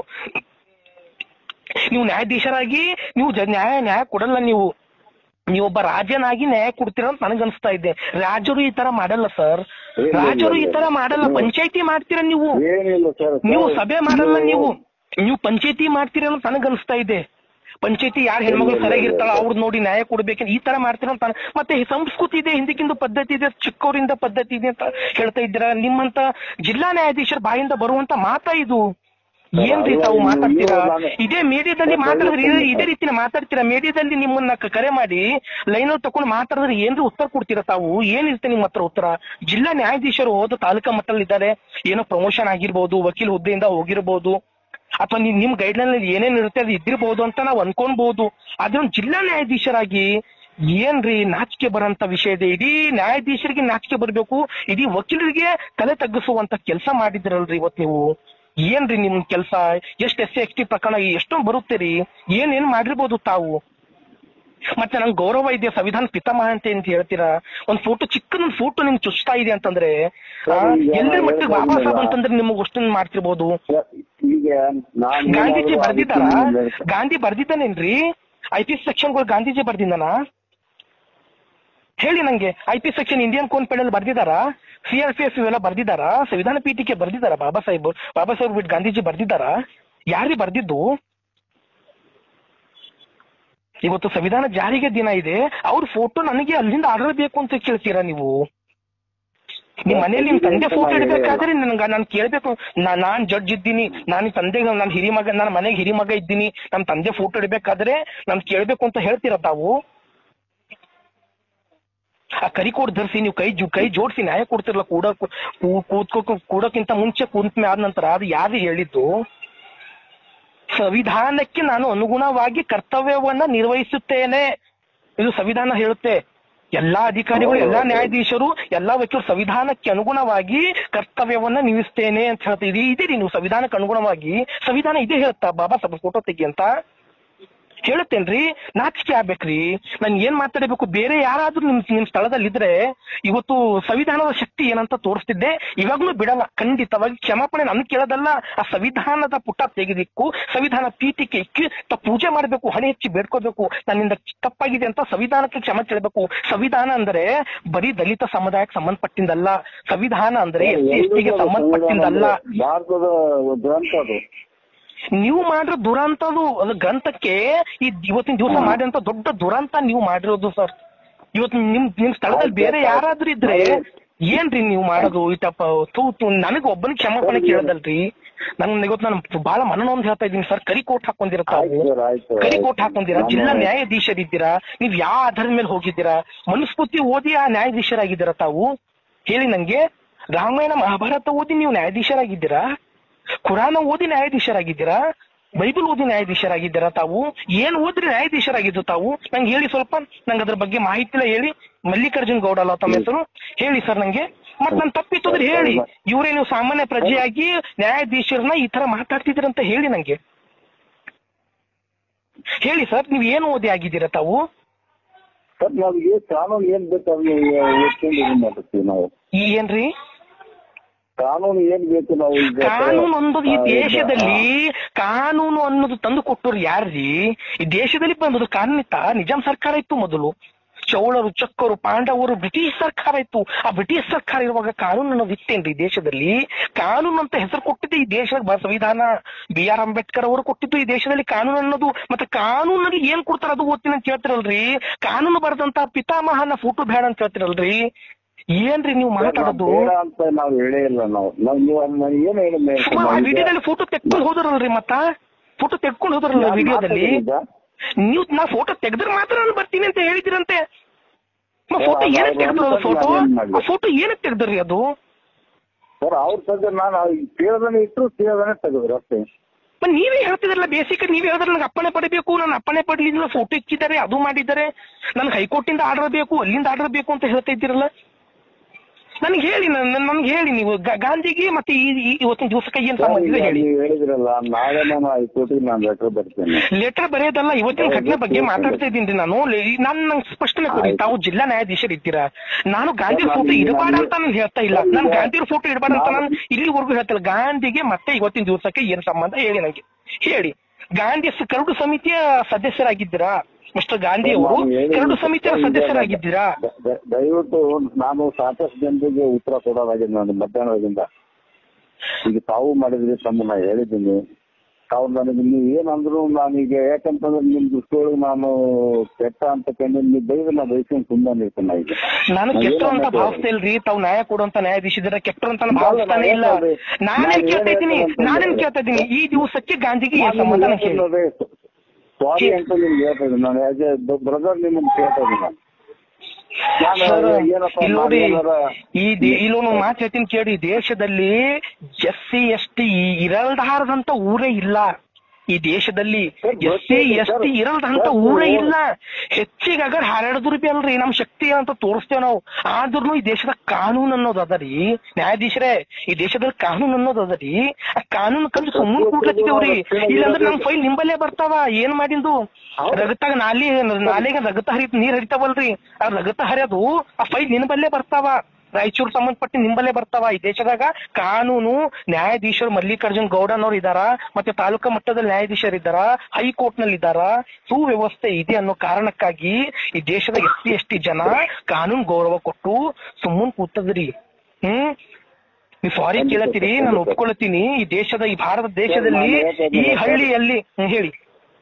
ನೀವು ನ್ಯಾಯಾಧೀಶರಾಗಿ ನೀವು ಜ- ನ್ಯಾಯ ನ್ಯಾಯ ಕೊಡಲ್ಲ ನೀವು ನೀವೊಬ್ಬ ರಾಜನಾಗಿ ನ್ಯಾಯ ಕೊಡ್ತೀರ ಅಂತ ನನಗನ್ಸ್ತಾ ಇದೆ ರಾಜರು ಈ ತರ ಮಾಡಲ್ಲ ಸರ್ ಇಲ್ಲ, ರಾಜರು ಈ ಇಲ್ಲ, ತರ ಇಲ್ಲ. ಮಾಡಲ್ಲ ನೀವು- ಪಂಚಾಯತಿ ಮಾಡ್ತೀರಾ ನೀವು ಏನಿಲ್ಲ ಸರ್ ನೀವು ಸಭೆ ಮಾಡಲ್ಲ ನೀವು ನೀವು ಪಂಚಾಯತಿ ಮಾಡ್ತೀರ ಅಂತ ನನಗನ್ಸ್ತಾ ಇದೆ ಪಂಚಾಯತಿ ಯಾರು ಹೆಣ್ಮಗಳು ಇಲ್ಲ, ಸರಿಯಾಗಿ ಇಲ್ಲ, ಇರ್ತಾಳ ಇಲ್ಲ. ಅವ್ರು ನೋಡಿ ನ್ಯಾಯ ಕೊಡ್ಬೇಕು ಈ ತರ ಮಾಡ್ತೀರ ಅಂತ ಅನ್- ಮತ್ತೆ ಸಂಸ್ಕೃತಿ ಇದೆ ಹಿಂದಕ್ಕಿಂದ ಪದ್ಧತಿ ಇದೆ ಚಿಕ್ಕವರಿಂದ ಪದ್ಧತಿ ಇದೆ ಅಂತ ಹೇಳ್ತಾ ಇದ್ದೀರಾ ನಿಮ್ಮಂತ ಜಿಲ್ಲಾ ನ್ಯಾಯಾಧೀಶರ ಬಾಯಿಂದ ಬರುವಂತ ಮಾತಾ ಇದು ಏನ್ರಿ ತಾವು ಅಲ್ಲ, ಮಾತಾಡ್ತೀರಾ ನೀವು ನಾನು- ಇದೇ ಮೀಡಿಯಾದಲ್ಲಿ ನಾನು ಮಾತಾಡಿದ್ರೆ ಇದೇ- ಹೇಳ್ತೀನಿ. ಇದೇ ರೀತಿ ಮಾತಾಡ್ತೀರಾ ಮೀಡಿಯಾದಲ್ಲಿ ನಿಮ್ಮನ್ನ ಕ- ಕರೆ ಮಾಡಿ ಲೈನ್ ಅಲ್ಲಿ ತಗೊಂಡು ಮಾತಾಡಿದ್ರೆ ಏನ್ರಿ ಉತ್ತರ ಕೊಡ್ತೀರಾ ತಾವು ಏನಿರುತ್ತೆ ನಿಮ್ಮ ಹತ್ರ ಉತ್ತರ ಜಿಲ್ಲಾ ನ್ಯಾಯಾಧೀಶರು ಹೋದ ತಾಲೂಕಾ ಮಟ್ಟದಲ್ಲಿ ಇದ್ದಾರೆ ಏನೋ ಪ್ರಮೋಷನ್ ಆಗಿರ್ಬೋದು ವಕೀಲ್ ಹುದ್ದೆಯಿಂದ ಹೋಗಿರ್ಬೋದು ಅಥವಾ ನಿಮ್ ನಿಮ್ ಗೈಡ್ಲೈನ್ ಅಲ್ಲಿ ಏನೇನ್ ಇರುತ್ತೆ ಅದು ಇದ್ದಿರ್ಬೋದು ಅಂತ ನಾವು ಅನ್ಕೊಳ್ಬಹುದು ಆದ್ರೆ ಒಂದು ಜಿಲ್ಲಾ ನ್ಯಾಯಾಧೀಶರಾಗಿ ಏನ್ರಿ ನಾಚಿಕೆ ಬರೋಂತ ವಿಷಯ ಇದೆ ಇಡೀ ನ್ಯಾಯಾಧೀಶರಿಗೆ ನಾಚಿಕೆ ಬರಬೇಕು ಇಡೀ ವಕೀಲರಿಗೆ ತಲೆ ತಗ್ಗಿಸುವಂತ ಕೆಲಸ ಮಾಡಿದಿರಲ್ರಿ ಇವತ್ ನೀವು ಏನ್ರಿ ನಿಮ್ ಕೆಲಸ ಎಷ್ಟ್ ಎಸ್ ಸಿ ಎಸ್ ಟಿ ಪ್ರಕರಣ ಎಷ್ಟೊಂದು ಬರುತ್ತೆ ರೀ ಏನೇನ್ ಮಾಡಿರ್ಬೋದು ತಾವು ಮತ್ತೆ ನಂಗೆ ಗೌರವ ಇದೆ ಸಂವಿಧಾನ ಪಿತಾಮಹ ಅಂತ ಅಂತ ಹೇಳ್ತೀರಾ ಒಂದ್ ಫೋಟೋ ಚಿಕ್ಕದೊಂದು ಫೋಟೋ ನಿಮ್ಗೆ ಚುಚ್ತಾ ಇದೆ ಅಂತಂದ್ರೆ ಆ, ಸರ್, ಈಗ ಎಲ್ರ ಮಟ್ಟಿಗೆ ಬಾಬಾ ಸಾಹೇಬ್ ಹೇಳ್ತಾ ಅಂತಂದ್ರೆ ನಿಮಗೆ ಅಷ್ಟೊಂದು ಮಾಡ್ತಿರ್ಬೋದು ಈಗ ನಾನು ಗಾಂಧೀಜಿ ಏನಾದ್ರು ಬರ್ದಿದ್ದಾರ ಅದಕ್ಕೆ ಗಾಂಧಿ ಬರ್ದಿದ್ದಾನೇನ್ರಿ ಐ ಪಿ ಸೆಕ್ಷನ್ಗಳು ಗಾಂಧೀಜಿ ಬರ್ದಿದ್ದಾನ ಹೇಳಿ ನಂಗೆ ಐ ಪಿ ಸೆಕ್ಷನ್ ಇಂಡಿಯನ್ ಕೋನ್ ಪೇಡಲ್ಲಿ ಬರ್ದಿದ್ದಾರಾ ಸಿ ಆರ್ ಪಿ ಎಫ್ ಇವೆಲ್ಲ ಬರ್ದಿದ್ದಾರಾ ಸಂವಿಧಾನ ಪೀಠಕ್ಕೆ ಬರ್ದಿದ್ದಾರಾ ಬಾಬಾ ಸಾಹೇಬ್ ಬಾಬಾ ಸಾಹೇಬ್ ಬಿಟ್ಟು ಗಾಂಧೀಜಿ ಬರ್ದಿದ್ದಾರಾ ಯಾರಿಗೆ ಬರ್ದಿದ್ದು ಇವತ್ತು ಸಂವಿಧಾನ ಜಾರಿಗೆ ದಿನ ಇದೆ ಅವ್ರ ಫೋಟೋ ನನಗೆ ಅಲ್ಲಿಂದ ಆರ್ಡರ್ ಬೇಕು ಅಂತ ಕೇಳ್ತೀರಾ ನೀವು ನಿಮ್ ಮನೇಲಿ ನಿಮ್ ತಂದೆ ಫೋಟೋ ಇಡಬೇಕಾದ್ರೆ ನನ್ಗ ನಾನು ಕೇಳ್ಬೇಕು ನಾ- ನಾನ್ ಜಡ್ಜ್ ಇದ್ದೀನಿ ನಾನು ತಂದೆ ನಾನು ಹಿರಿ ಮಗ ನನ್ನ ಮನೆಗೆ ಹಿರಿ ಮಗ ಇದ್ದೀನಿ ನಮ್ ತಂದೆ ಫೋಟೋ ಇಡಬೇಕಾದ್ರೆ ನಾನು ಕೇಳ್ಬೇಕು ಅಂತ ಹೇಳ್ತೀರಾ ತಾವು ಆ ಕರಿಕೋಡ್ ಧರಿಸಿ ನೀವು ಕೈ ಜು ಕೈ ಜೋಡಿಸಿ ನ್ಯಾಯ ಕೊಡ್ತಿರಲ್ಲ ಕೂಡ ಕೂತ್ಕೋ ಕೂಡಕ್ಕಿಂತ ಮುಂಚೆ ಕುಂತ ಆದ ನಂತರ ಅದು ಯಾರು ಹೇಳಿದ್ದು ಸಂವಿಧಾನಕ್ಕೆ ನಾನು ಅನುಗುಣವಾಗಿ ಕರ್ತವ್ಯವನ್ನ ನಿರ್ವಹಿಸುತ್ತೇನೆ ಇದು ಸಂವಿಧಾನ ಹೇಳುತ್ತೆ ಎಲ್ಲಾ ಅಧಿಕಾರಿಗಳು ಎಲ್ಲಾ ನ್ಯಾಯಾಧೀಶರು ಎಲ್ಲಾ ವಕೀಲರು ಸಂವಿಧಾನಕ್ಕೆ ಅನುಗುಣವಾಗಿ ಕರ್ತವ್ಯವನ್ನ ನಿರ್ವಹಿಸ್ತೇನೆ ಅಂತ ಹೇಳ್ತೀವಿ ಇದ್ದೀರಿ ನೀವು ಸಂವಿಧಾನಕ್ಕೆ ಅನುಗುಣವಾಗಿ ಸಂವಿಧಾನ ಇದೇ ಹೇಳುತ್ತಾ ಬಾಬಾ ಸಾಹೇಬ್ ಫೋಟೋ ತೆಗಿ ಅಂತ ಹೇಳುತ್ತೇನ್ರಿ ನಾಚಿಕೆ ಆಗ್ಬೇಕ್ರಿ ನಾನು ಏನ್ ಮಾತಾಡಬೇಕು ಬೇರೆ ಯಾರಾದ್ರೂ ನಿಮ್ ನಿಮ್ ಸ್ಥಳದಲ್ಲಿ ಇದ್ರೆ ಇವತ್ತು ಸಂವಿಧಾನದ ಶಕ್ತಿ ಏನಂತ ತೋರಿಸ್ತಿದ್ದೆ ಇವಾಗ್ಲೂ ಬಿಡಲ್ಲ ಖಂಡಿತವಾಗಿ ಕ್ಷಮಾಪಣೆ ನನ್ ಕೇಳೋದಲ್ಲ ಆ ಸಂವಿಧಾನದ ಪುಟ ತೆಗೆದಿಕ್ಕು ಸಂವಿಧಾನ ಪೀಠಿಕೆ ಇಕ್ಕಿ ತ ಪೂಜೆ ಮಾಡ್ಬೇಕು ಹಣೆ ಹೆಚ್ಚಿ ಬೇಡ್ಕೋಬೇಕು ನನ್ನಿಂದ ತಪ್ಪಾಗಿದೆ ಅಂತ ಸಂವಿಧಾನಕ್ಕೆ ಕ್ಷಮೆ ಕೇಳಬೇಕು ಸಂವಿಧಾನ ಅಂದ್ರೆ ಬರೀ ದಲಿತ ಸಮುದಾಯಕ್ಕೆ ಸಂಬಂಧಪಟ್ಟಿದ್ದಲ್ಲ ಸಂವಿಧಾನ ಅಂದ್ರೆ ಎಸ್ ಟಿಗೆ ಸಂಬಂಧಪಟ್ಟಿದ್ದಲ್ಲ ಭಾರತದ ಗ್ರಂಥ ಅದು ನೀವು ಮಾಡಿರೋ ದುರಂತದು ಅದು ಗ್ರಂಥಕ್ಕೆ ಈ ಇವತ್ತಿನ ದಿವಸ ಮಾಡಿದಂತ ದೊಡ್ಡ ದುರಂತ ನೀವು ಮಾಡಿರೋದು ಸರ್ ಇವತ್ತು ನಿಮ್ ನಿಮ್ ಸ್ಥಳದಲ್ಲಿ ಬೇರೆ ಯಾರಾದ್ರೂ ಇದ್ರೆ ಏನ್ರಿ ನೀವು ಮಾಡೋದು ಇಟಪ್ಪ ತೂ ತೂ ನನಗೆ ಒಬ್ಬನಿಗೆ ಕ್ಷಮಾಪಣೆ ಕೇಳದಲ್ರಿ ನನ್ ಇವತ್ತು ನಾನು ಬಹಳ ಮನನೊಂದು ಹೇಳ್ತಾ ಇದ್ದೀನಿ ಸರ್ ಕರಿ ಕೋಟ್ ಹಾಕೊಂಡಿರ ತಾವು ಆಯ್ತು ಸರ್, ಆಯ್ತು, ಕರಿ ಆಯ್ತು. ಕೋಟ್ ಹಾಕೊಂಡಿರಾ ಜಿಲ್ಲಾ ನಾನು- ನ್ಯಾಯಾಧೀಶರಿದ್ದೀರಾ ನೀವ್ ಯಾವ ಆಧಾರದ ಮೇಲೆ ಹೋಗಿದ್ದೀರಾ ಮನುಸ್ಮೃತಿ ಓದಿ ಆ ನ್ಯಾಯಾಧೀಶರಾಗಿದ್ದೀರಾ ತಾವು ಹೇಳಿ ನಂಗೆ ರಾಮಾಯಣ ಮಹಾಭಾರತ ಓದಿ ನೀವು ನ್ಯಾಯಾಧೀಶರಾಗಿದ್ದೀರಾ ಕುರಾನ ಓದಿ ನ್ಯಾಯಾಧೀಶರಾಗಿದ್ದೀರಾ ಬೈಬಲ್ ಓದಿ ನ್ಯಾಯಾಧೀಶರಾಗಿದ್ದೀರಾ ತಾವು ಏನ್ ಓದ್ರಿ ನ್ಯಾಯಾಧೀಶರಾಗಿದ್ದು ತಾವು ನಂಗೆ ಹೇಳಿ ಸ್ವಲ್ಪ ನಂಗೆ ಅದ್ರ ಬಗ್ಗೆ ಮಾಹಿತಿ ಇಲ್ಲ ಹೇಳಿ ಮಲ್ಲಿಕಾರ್ಜುನ್ ಗೌಡ ಅಲ್ಲ ತಮ್ಮ ಹೆಸರು ಹೇಳಿ ಸರ್ ನಂಗೆ ಮತ್ ನನ್ ತಪ್ಪಿತ್ತಂದ್ರೆ ಹೇಳಿ ಇವರೇ ನೀವು ಸಾಮಾನ್ಯ ಪ್ರಜೆಯಾಗಿ ನ್ಯಾಯಾಧೀಶರನ್ನ ಈ ತರ ಮಾತಾಡ್ತಿದ್ದೀರಂತ ಹೇಳಿ ನಂಗೆ ಹೇಳಿ ಸರ್ ನೀವ್ ಏನು ಓದಿ ಆಗಿದ್ದೀರಾ ತಾವು ಸರ್ ನಮ್ಗೆ ಕಾನೂನು ಏನ್ ಬೇಕು ಅದನ್ನ ಓದ್ಕೊಂಡು ಇದು ಮಾಡ್ತೀವಿ ನಾವು ಈ ಏನ್ರಿ ಕಾನೂನು ಏನ್ ಬೇಕು ನಾವು ಈಗ ಕಾನೂನು ಅನ್ನೋದು ಈ ಆ, ಈಗ- ದೇಶದಲ್ಲಿ ಕಾನೂನು ಅನ್ನೋದು ತಂದು ಕೊಟ್ಟರು ಯಾರ್ರಿ ಈ ದೇಶದಲ್ಲಿ ಬಂದದ್ದು ಕಾನೂನಿತ್ತ ನಿಜಾಂ ಸರ್ಕಾರ ಇತ್ತು ಮೊದಲು ಚೌಳರು ಚಕ್ಕರು ಪಾಂಡವರು ಬ್ರಿಟಿಷ್ ಸರ್ಕಾರ ಇತ್ತು ಆ ಬ್ರಿಟಿಷ್ ಸರ್ಕಾರ ಇರುವಾಗ ಕಾನೂನು ಅನ್ನೋದು ಇತ್ತೇನ್ರಿ ಈ ದೇಶದಲ್ಲಿ ಕಾನೂನು ಅಂತ ಹೆಸರು ಕೊಟ್ಟಿದ್ದು ಈ ದೇಶದ ಬ- ಸಂವಿಧಾನ ಬಿ ಆರ್ ಅಂಬೇಡ್ಕರ್ ಅವರು ಕೊಟ್ಟಿದ್ದು ಈ ದೇಶದಲ್ಲಿ ಕಾನೂನು ಅನ್ನೋದು ಮತ್ತೆ ಕಾನೂನಲ್ಲಿ ಏನ್ ಕೊಡ್ತಾರ ಅದು ಓದ್ತೀನಿ ಅಂತ ಹೇಳ್ತಿರಲ್ರಿ ಕಾನೂನು ಬರೆದಂತ ಪಿತಾಮಹನ ಫೋಟೋ ಬೇಡ ಅಂತ ಹೇಳ್ತಿರಲ್ರಿ ಏನ್ರಿ ನೀವು ಸರ್, ನಾವು ಮಾತಾಡೋದು ಬೇಡ ಅಂತ ನಾವು ಹೇಳೇ ಇಲ್ಲ ನಾವು ನಾವು ನೀವು ಅದನ್ನ ಏನು ಹೇಳಿದ್ಮೇಲೆ ಸುಮ್ಮ ಆ ವಿಡಿಯೋದಲ್ಲಿ ಫೋಟೋ ತೆಗ್ಕೊಂಡು ಹೋದ್ರಲ್ರಿ ಮತ್ತ ಫೋಟೋ ತೆಗ್ಕೊಂಡು ಹೋದ್ರಲ್ಲ ವಿಡಿಯೋದಲ್ಲಿ ನೀವು ನಾ ಫೋಟೋ ತೆಗ್ದ್ರೆ ಮಾತ್ರ ನಾನು ಬರ್ತೀನಿ ಅಂತ ಹೇಳಿದಿರಂತೆ ಫೋಟೋ ಅವ್ರು ಏನಕ್ಕೆ ತೆಗ್ದ್ರು ಅವ್ರು ಫೋಟೋ ಏನ್ ಮಾಡ್ಲಿ? ಆ ಫೋಟೋ ಏನಕ್ಕೆ ತೆಗ್ದ್ರಿ ಅದು ಸರ್ ಅವ್ರ ಸಂಜೆ ನಾನು ಕೇಳದನೆ ಇಟ್ಟು ಕೇಳದನೆ ತೆಗೆದ್ರು ಅಷ್ಟೇ ಮತ್ತೆ ನೀವೇ ಹೇಳ್ತಿದ್ರಲ್ಲ ಬೇಸಿಕ್ ನೀವೇ ಹೇಳಿದ್ರೆ ನನಗೆ ಅಪ್ಪಣೆ ಪಡಿಬೇಕು ನಾನು ಅಪ್ಪಣೆ ಪಡಲಿಲ್ಲ ಫೋಟೋ ಇಕ್ಕಿದ್ದಾರೆ ಅದು ಮಾಡಿದ್ದಾರೆ ನನಗೆ ಹೈಕೋರ್ಟಿಂದ ಆರ್ಡರ್ ಬೇಕು ಅಲ್ಲಿಂದ ಆರ್ಡರ್ ಬೇಕು ಅಂತ ಹೇಳ್ತಾ ಇದ್ದೀರಲ್ಲ ನನಗೆ ಹೇಳಿ ನನ್ಗೆ ಹೇಳಿ ನೀವು ಗಾ- ಗಾಂಧಿಗೆ ಮತ್ತೆ ಈ ಈ- ಇವತ್ತಿನ ದಿವಸಕ್ಕೆ ಏನ್ ಸರ್, ಸಂಬಂಧ ಇದೆ ಈಗ ಹೇಳಿ ನೀವು ಹೇಳಿದ್ರಲ್ಲ ನಾಳೆ ನಾನು ಹೈಕೋರ್ಟಿಗೆ ನಾನು ಲೆಟರ್ ಬರ್ತೇನೆ ಲೆಟರ್ ಬರೆಯೋದಲ್ಲ ಇವತ್ತಿನ ಘಟನೆ ಬಗ್ಗೆ ಮಾತಾಡ್ತಾ ಇದ್ದೀನಿ ನಾನು ಲೆ- ನಾನು ನಂಗೆ ಸ್ಪಷ್ಟನೆ ಕೊಡಿ ಆಯ್ತು. ತಾವು ಜಿಲ್ಲಾ ನ್ಯಾಯಾಧೀಶರು ಇದ್ದೀರಾ ನಾನು ಗಾಂಧಿ ನಾನು ಫೋಟೋ ಈಗ ಇಡಬಾರ್ದು ನನಗೆ- ಅಂತ ನಾನು ಹೇಳ್ತಾ ಇಲ್ಲ ನಾನು ಈಗ ಗಾಂಧಿ ಫೋಟೋ ಇಡಬಾರ್ದು ಅಂತ ನಾನು ನಾನು- ಇಲ್ಲಿವರೆಗೂ ಹೇಳ್ತಿಲ್ಲ ಗಾಂಧಿಗೆ ಮತ್ತೆ ಇವತ್ತಿನ ದಿವಸಕ್ಕೆ ಏನ್ ಸಂಬಂಧ ಹೇಳಿ ನನಗೆ ಹೇಳಿ ಗಾಂಧಿ ಸ- ಕರಡು ಸಮಿತಿಯ ಸದಸ್ಯರಾಗಿದ್ದೀರಾ ಮಿಸ್ಟರ್ ಗಾಂಧಿ ಅವರು ನಾನು ಹೇಳಿದ್ದು ಕರಡು ಸಮಿತಿಯ ಈಗ ಸದಸ್ಯರಾಗಿದ್ದೀರಾ ದ- ದ- ದಯವಿಟ್ಟು ನಾನು ಸಾಕಷ್ಟು ಜನರಿಗೆ ಉತ್ತರ ಕೊಡೋದಾಗಿದೆ ನಾನು ಮಧ್ಯಾಹ್ನದಿಂದ ಈಗ ತಾವು ಮಾಡಿದ್ರಿ ತಮ್ಮ ನಾ ಹೇಳಿದ್ದೀನಿ ತಾವು ನನಗೆ ನೀವು ಏನಂದ್ರು ನಾನೀಗ ಯಾಕಂತಂದ್ರೆ ನಿಮ್ ದೃಷ್ಟಿಯೊಳಗೆ ನಾನು ಕೆಟ್ಟ ಅಂತ ಕಂಡು ನೀವು ಬೈದ್ರೆ ನಾ ಬೈಸ್ಕೊಂಡು ಸುಮ್ಮನೆ ಇರ್ತೇನೆ ನಾ ಈಗ ನಾನು ನಾನು ಕೆಟ್ಟರು ಅಂತ ಏನನ್ನೋದು ಭಾವಿಸ್ತಾ ಇಲ್ರಿ ತಾವು ನ್ಯಾಯ ಕೊಡುವಂತ ನ್ಯಾಯಾಧೀಶಿದ್ರ ಕೆಟ್ಟರು ಅಂತ ನಾನು ಇಲ್ಲ, ಭಾವಿಸ್ತಾನೆ ಇಲ್ಲ ನಾನು ಹೇಳ್ತಾ ನಾನೇನ್ ನಾನು ಕೇಳ್ತಾ ಇದ್ದೀನಿ ಏನ್ ಹೇಳ್ತಾ ನಾನೇನ್ ಇದ್ದೀನಿ? ಕೇಳ್ತಾ ಇದ್ದೀನಿ ಈ ದಿವಸಕ್ಕೆ ಗಾಂಧಿಗೆ ಏನ್ ಸಂಬಂಧ ನಂಗೆ ಹೇಳಿ ಸಾರಿ ಅಂತ ನಿಮ್ಗೆ ಹೇಳ್ತಾ ಇದ್ದೀನಿ ನಾನು ಆಸ್ ಎ ಬ್ರದರ್ ನಿಮ್ಮನ್ನ ಕೇಳ್ತಾ ಇದ್ದೀನಿ ನಾನು. ನಾನು ಸರ್, ಏನಪ್ಪ ಇಲ್ಲಿ ನೋಡಿ ನಾನು ಏನಾರ ಈ ದೇ- ಇಲ್ಲೊಂದು ಮಾತು ಹೇಳ್ತೀನಿ ಕೇಳಿ ದೇಶದಲ್ಲಿ ಎಸ್ ಸಿ ಎಸ್ ಟಿ ಇರಲ್ದಾರದಂತ ಊರೇ ಇಲ್ಲ ಈ ದೇಶದಲ್ಲಿ ಸರ್, ಎಸ್ ಸಿ ಗೊತ್ತಿದೆ ಎಸ್ ಸರ್. ಟಿ ಇರಲ್ದಂತ ಸರ್, ಊರೇ ನೀವು- ಇಲ್ಲ ಹೆಚ್ಚಿಗೆ ಅಗರ್ ಹರಡಿದ್ರು ಬಿ ಅಲ್ರಿ ನಮ್ ಶಕ್ತಿ ಅಂತ ತೋರಿಸ್ತೇವೆ ನಾವು ಆದ್ರೂ ಈ ದೇಶದ ಕಾನೂನು ಅನ್ನೋದು ಅದ ರೀ ನ್ಯಾಯಾಧೀಶರೇ ಈ ದೇಶದಲ್ಲಿ ಕಾನೂನು ಅನ್ನೋದು ಅದ ರೀ ಆ ಕಾನೂನು ಕಂಡು ಸುಮ್ಮನೆ ಕೂಡ್ಲತ್ತಿದ್ದೇವ್ರಿ ಇಲ್ಲಾಂದ್ರೆ ನಮ್ ಫೈಲ್ ನಿಂಬಲ್ಲೇ ಬರ್ತಾವ ಏನ್ ಮಾಡಿಂದು ರಗತಾಗ ನಾಲಿ ನಾಲಿಗೆ ರಗತ ಹರಿ ನೀರ್ ಹರಿತಾವಲ್ರಿ ಆ ರಗತ ಹರಿಯೋದು ಆ ಫೈಲ್ ನಿನ್ಬಲ್ಲೇ ಬರ್ತಾವ ರಾಯಚೂರು ಸಂಬಂಧಪಟ್ಟ ನಿಂಬಲ್ಲೇ ಬರ್ತಾವ ಈ ದೇಶದಾಗ ಕಾನೂನು ನ್ಯಾಯಾಧೀಶರು ಮಲ್ಲಿಕಾರ್ಜುನ್ ಗೌಡನವ್ರು ಇದಾರ ಮತ್ತೆ ತಾಲೂಕಾ ಮಟ್ಟದಲ್ಲಿ ನ್ಯಾಯಾಧೀಶರು ಇದ್ದಾರ ಹೈಕೋರ್ಟ್ ನಲ್ಲಿ ಇದ್ದಾರ ಸುವ್ಯವಸ್ಥೆ ಇದೆ ಅನ್ನೋ ಕಾರಣಕ್ಕಾಗಿ ಈ ದೇಶದ ಎಸ್ ಸಿ ಎಸ್ ಟಿ ಜನ ಕಾನೂನು ಗೌರವ ಕೊಟ್ಟು ಸುಮ್ಮನ್ ಕೂತದ್ರಿ ಹ್ಮ್ ನೀವು ಸಾರಿ ಕೇಳತ್ತೀರಿ ನಾನು ಒಪ್ಕೊಳ್ತೀನಿ ಈ ದೇಶದ ಈ ಭಾರತ ದೇಶದಲ್ಲಿ ಈ ಹಳ್ಳಿಯಲ್ಲಿ ಹ್ಮ್, ಹೇಳಿ